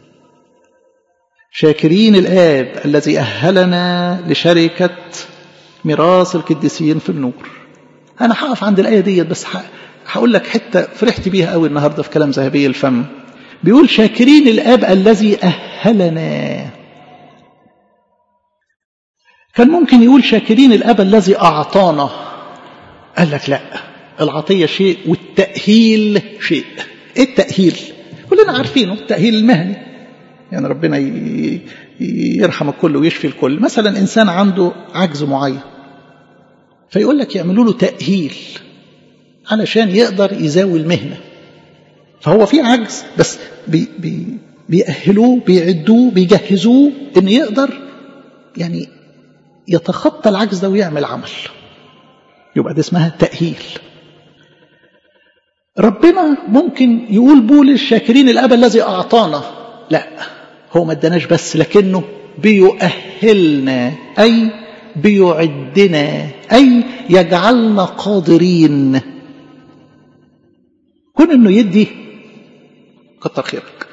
شاكرين الاب الذي اهلنا لشركه ميراث القديسين في النور انا هقف عند الايه ديت بس هقول لك حته فرحت بيها قوي النهارده في كلام ذهبي الفم بيقول شاكرين الآب الذي أهلنا كان ممكن يقول شاكرين الأب الذي أعطانا قال لك لا العطية شيء والتأهيل شيء إيه التأهيل كلنا عارفينه التأهيل المهني يعني ربنا يرحم الكل ويشفي الكل مثلا إنسان عنده عجز معين فيقول لك يعملوا له تأهيل علشان يقدر يزاوي المهنة فهو في عجز بس بي بي بيأهلوه بيعدوه بيجهزوه إن يقدر يعني يتخطى العجز ده ويعمل عمل يبقى دي اسمها تأهيل ربنا ممكن يقول بولس شاكرين الأب الذي أعطانا لا هو ما اداناش بس لكنه بيؤهلنا أي بيعدنا أي يجعلنا قادرين كون انه يدي كتر خيرك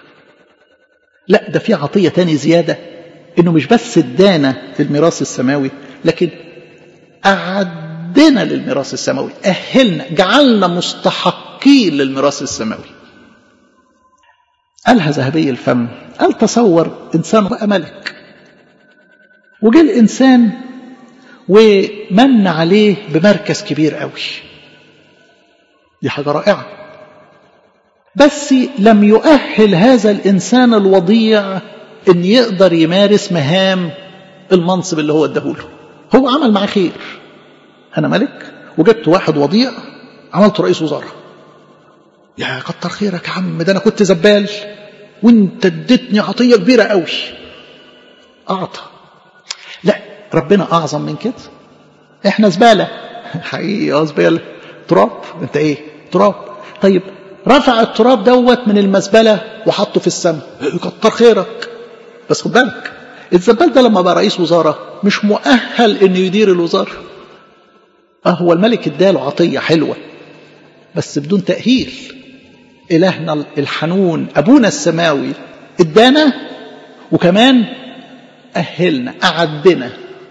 لا ده في عطية تاني زيادة انه مش بس ادانا الميراث السماوي لكن أعدنا للميراث السماوي أهلنا جعلنا مستحقين للميراث السماوي قالها ذهبي الفم قال تصور إنسان بقى ملك وجه الإنسان ومن عليه بمركز كبير قوي دي حاجة رائعة بس لم يؤهل هذا الإنسان الوضيع أن يقدر يمارس مهام المنصب اللي هو اداهوله هو عمل معاه خير أنا ملك وجبت واحد وضيع عملت رئيس وزراء يا كتر خيرك يا عم ده أنا كنت زبال وانت اديتني عطية كبيرة قوي أعطى لا ربنا أعظم من كده احنا زبالة حقيقي اه زبالة تراب انت ايه تراب طيب رفع التراب دوت من المزبلة وحطه في السماء كتر خيرك بس خد بالك الزبال ده لما بقى رئيس وزارة مش مؤهل انه يدير الوزارة اه هو الملك اداله عطية حلوة بس بدون تأهيل إلهنا الحنون أبونا السماوي ادانا وكمان أهلنا أعدنا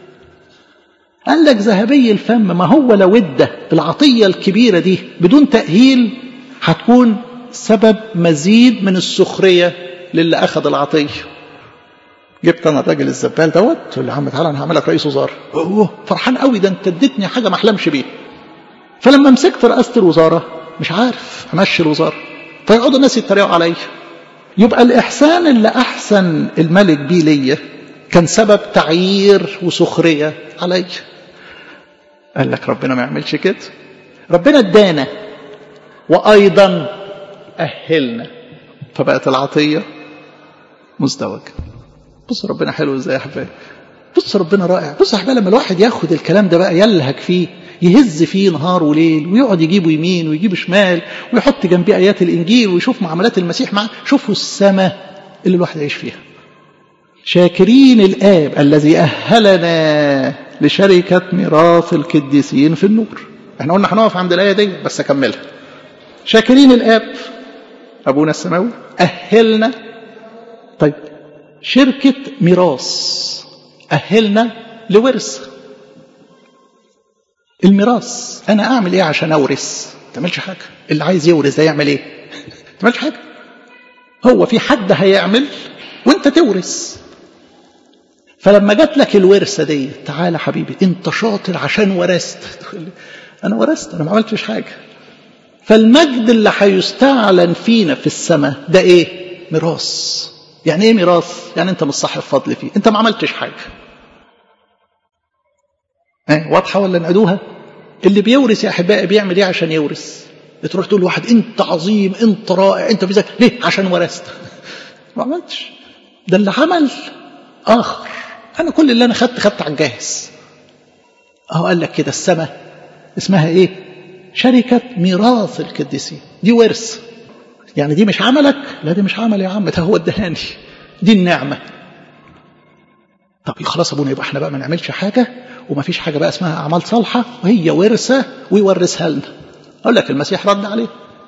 قال لك ذهبي الفم ما هو لو ادى العطية الكبيرة دي بدون تأهيل هتكون سبب مزيد من السخرية للي أخذ العطية جبت انا الراجل الزبال دوت تقول له يا عم تعالى انا هعملك رئيس وزاره اوه فرحان قوي ده انت اديتني حاجه ما احلمش بيها فلما مسكت رئاسه الوزاره مش عارف امشي الوزاره فيقعدوا الناس يتريقوا عليا يبقى الاحسان اللي احسن الملك بيه ليا كان سبب تعيير وسخريه عليا قال لك ربنا ما يعملش كده ربنا ادانا وايضا اهلنا فبقت العطيه مزدوجه بص ربنا حلو ازاي يا حبايبي بص ربنا رائع بص يا حبايبي لما الواحد ياخد الكلام ده بقى يلهج فيه يهز فيه نهار وليل ويقعد يجيبه يمين ويجيب شمال ويحط جنبيه ايات الانجيل ويشوف معاملات المسيح معاه شوفوا السماء اللي الواحد يعيش فيها شاكرين الاب الذي اهلنا لشركه ميراث القديسين في النور احنا قلنا هنقف عند الايه دي بس اكملها شاكرين الاب ابونا السماوي اهلنا طيب شركة ميراث أهلنا لورث الميراث أنا أعمل إيه عشان أورث ما تعملش حاجة اللي عايز يورث ده يعمل إيه ما تعملش حاجة هو في حد هيعمل وانت تورث فلما جات لك الورثة دي تعالى حبيبي انت شاطر عشان ورثت انا ورثت انا ما عملتش حاجة فالمجد اللي هيستعلن فينا في السماء ده ايه ميراث يعني ايه ميراث يعني انت مش صاحب فضل فيه انت ما عملتش حاجه اه واضحه ولا نقدوها اللي بيورث يا احبائي بيعمل ايه عشان يورث تروح تقول لواحد انت عظيم انت رائع انت في ذاك ليه عشان ورثت ما عملتش ده اللي عمل اخر انا كل اللي انا خدت خدت على الجاهز اهو قال لك كده السماء اسمها ايه شركه ميراث القديسين دي ورث يعني دي مش عملك لا دي مش عمل يا عم ده هو ادهاني دي النعمة طب خلاص ابونا يبقى احنا بقى ما نعملش حاجة وما فيش حاجة بقى اسمها أعمال صالحة وهي ورثة ويورثها لنا أقول لك المسيح رد عليه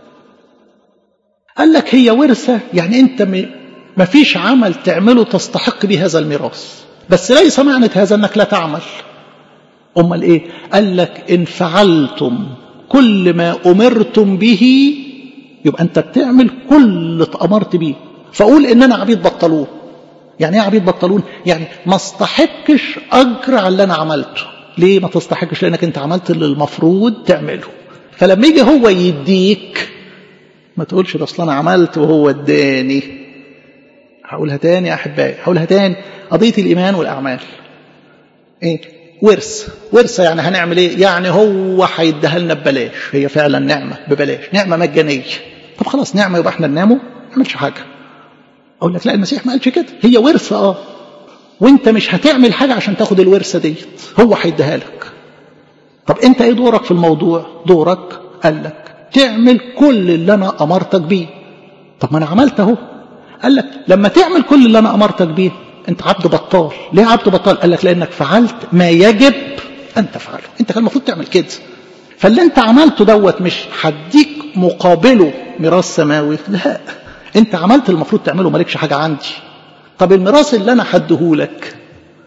قال لك هي ورثة يعني أنت ما فيش عمل تعمله تستحق به هذا الميراث بس ليس معنى هذا أنك لا تعمل أمال إيه قال لك إن فعلتم كل ما أمرتم به يبقى انت بتعمل كل اللي اتأمرت بيه فاقول ان انا عبيد بطلون يعني ايه عبيد بطلون يعني ما استحقش اجر على اللي انا عملته ليه ما تستحقش لانك انت عملت اللي المفروض تعمله فلما يجي هو يديك ما تقولش ده اصل انا عملت وهو اداني هقولها تاني يا احبائي هقولها تاني قضيه الايمان والاعمال ايه ورث ورثه يعني هنعمل ايه يعني هو هيديها لنا ببلاش هي فعلا نعمه ببلاش نعمه مجانيه طب خلاص نعمه يبقى احنا نناموا ما نعملش حاجه اقول لك لا المسيح ما قالش كده هي ورثه اه وانت مش هتعمل حاجه عشان تاخد الورثه ديت هو هيديها لك طب انت ايه دورك في الموضوع دورك قال لك تعمل كل اللي انا امرتك بيه طب ما انا عملت اهو قال لك لما تعمل كل اللي انا امرتك بيه انت عبد بطال ليه عبد بطال قال لك لانك فعلت ما يجب ان تفعله انت كان المفروض تعمل كده فاللي انت عملته دوت مش هديك مقابله ميراث سماوي لا انت عملت المفروض تعمله مالكش حاجه عندي طب الميراث اللي انا هديهولك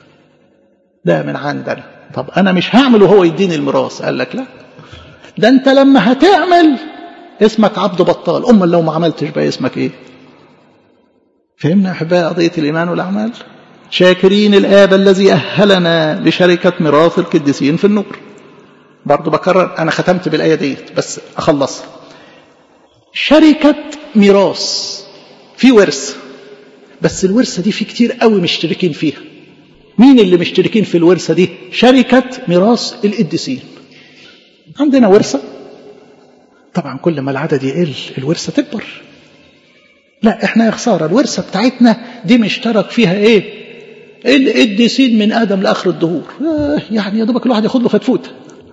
ده من عندنا طب انا مش هعمل وهو يديني الميراث قال لك لا ده انت لما هتعمل اسمك عبد بطال امال لو ما عملتش بقى اسمك ايه فهمنا احبائي قضيه الايمان والاعمال شاكرين الاب الذي اهلنا لشركه ميراث القديسين في النور برضو بكرر انا ختمت بالايه ديت بس اخلصها شركه ميراث في ورث بس الورثه دي في كتير قوي مشتركين فيها مين اللي مشتركين في الورثه دي شركه ميراث القديسين عندنا ورثه طبعا كل ما العدد يقل الورثه تكبر لا احنا يا خساره الورثه بتاعتنا دي مشترك فيها ايه القديسين من ادم لاخر الدهور آه يعني يا دوبك الواحد ياخد له فتفوته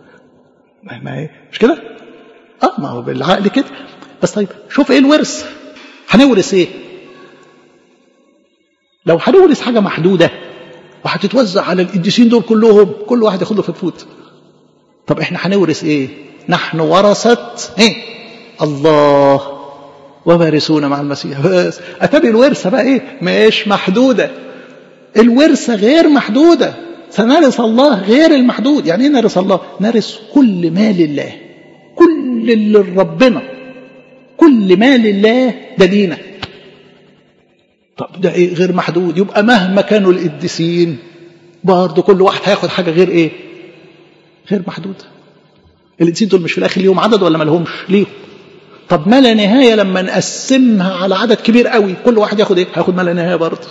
ما هي مش كده اه ما هو بالعقل كده بس طيب شوف ايه الورث هنورث ايه لو هنورث حاجه محدوده وهتتوزع على القديسين دول كلهم كل واحد ياخد له فتفوت طب احنا هنورث ايه نحن ورثه ايه الله ووارثون مع المسيح بس اتاري الورثه بقى ايه مش محدوده الورثه غير محدوده سنرث الله غير المحدود يعني ايه نرث الله نرث كل ما لله كل اللي ربنا كل ما لله ده لينا طب ده ايه غير محدود يبقى مهما كانوا القديسين برضه كل واحد هياخد حاجه غير ايه غير محدوده القديسين دول مش في الاخر ليهم عدد ولا ما لهمش ليهم طب ما لا نهايه لما نقسمها على عدد كبير قوي كل واحد ياخد ايه هياخد ما لا نهايه برضه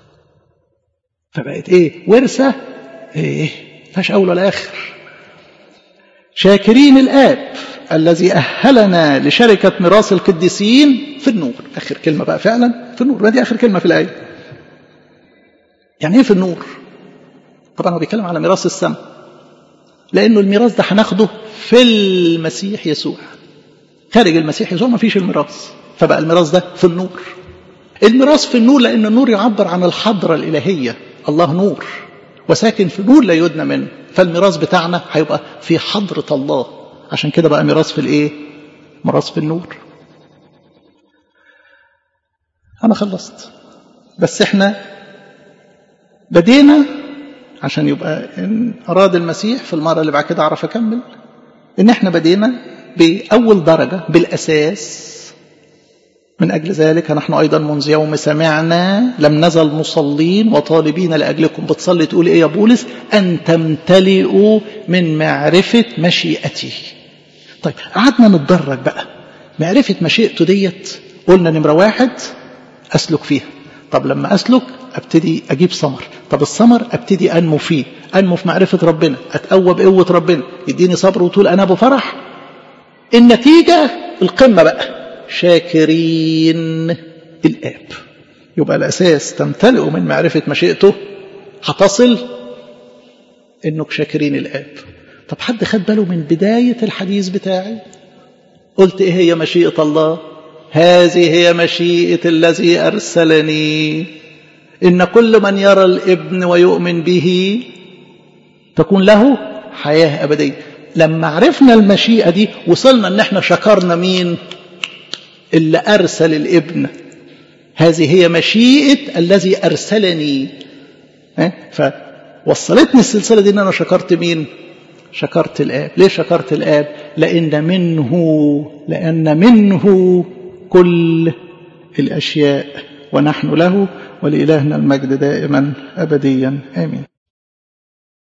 فبقت ايه ورثه ايه فيهاش اول ولا اخر شاكرين الاب الذي اهلنا لشركه ميراث القديسين في النور اخر كلمه بقى فعلا في النور دي اخر كلمه في الايه يعني ايه في النور طبعا هو بيتكلم على ميراث السماء لانه الميراث ده هناخده في المسيح يسوع خارج المسيح يسوع ما فيش الميراث فبقى الميراث ده في النور الميراث في النور لان النور يعبر عن الحضره الالهيه الله نور وساكن في نور لا يدنى منه فالميراث بتاعنا هيبقى في حضره الله عشان كده بقى ميراث في الايه ميراث في النور انا خلصت بس احنا بدينا عشان يبقى ان اراد المسيح في المره اللي بعد كده اعرف اكمل ان احنا بدينا باول درجه بالاساس من أجل ذلك نحن أيضا منذ يوم سمعنا لم نزل مصلين وطالبين لأجلكم بتصلي تقول إيه يا بولس أن تمتلئوا من معرفة مشيئته طيب قعدنا نتدرج بقى معرفة مشيئته ديت قلنا نمرة واحد أسلك فيها طب لما أسلك أبتدي أجيب ثمر طب الثمر أبتدي أنمو فيه أنمو في معرفة ربنا أتقوى بقوة ربنا يديني صبر وطول أنا بفرح النتيجة القمة بقى شاكرين الآب يبقى الأساس تمتلئ من معرفة مشيئته هتصل إنك شاكرين الآب طب حد خد باله من بداية الحديث بتاعي قلت إيه هي مشيئة الله هذه هي مشيئة الذي أرسلني إن كل من يرى الابن ويؤمن به تكون له حياة أبدية لما عرفنا المشيئة دي وصلنا إن احنا شكرنا مين اللي أرسل الابن هذه هي مشيئة الذي أرسلني فوصلتني السلسلة دي إن أنا شكرت مين شكرت الآب ليه شكرت الآب لأن منه لأن منه كل الأشياء ونحن له ولإلهنا المجد دائما أبديا آمين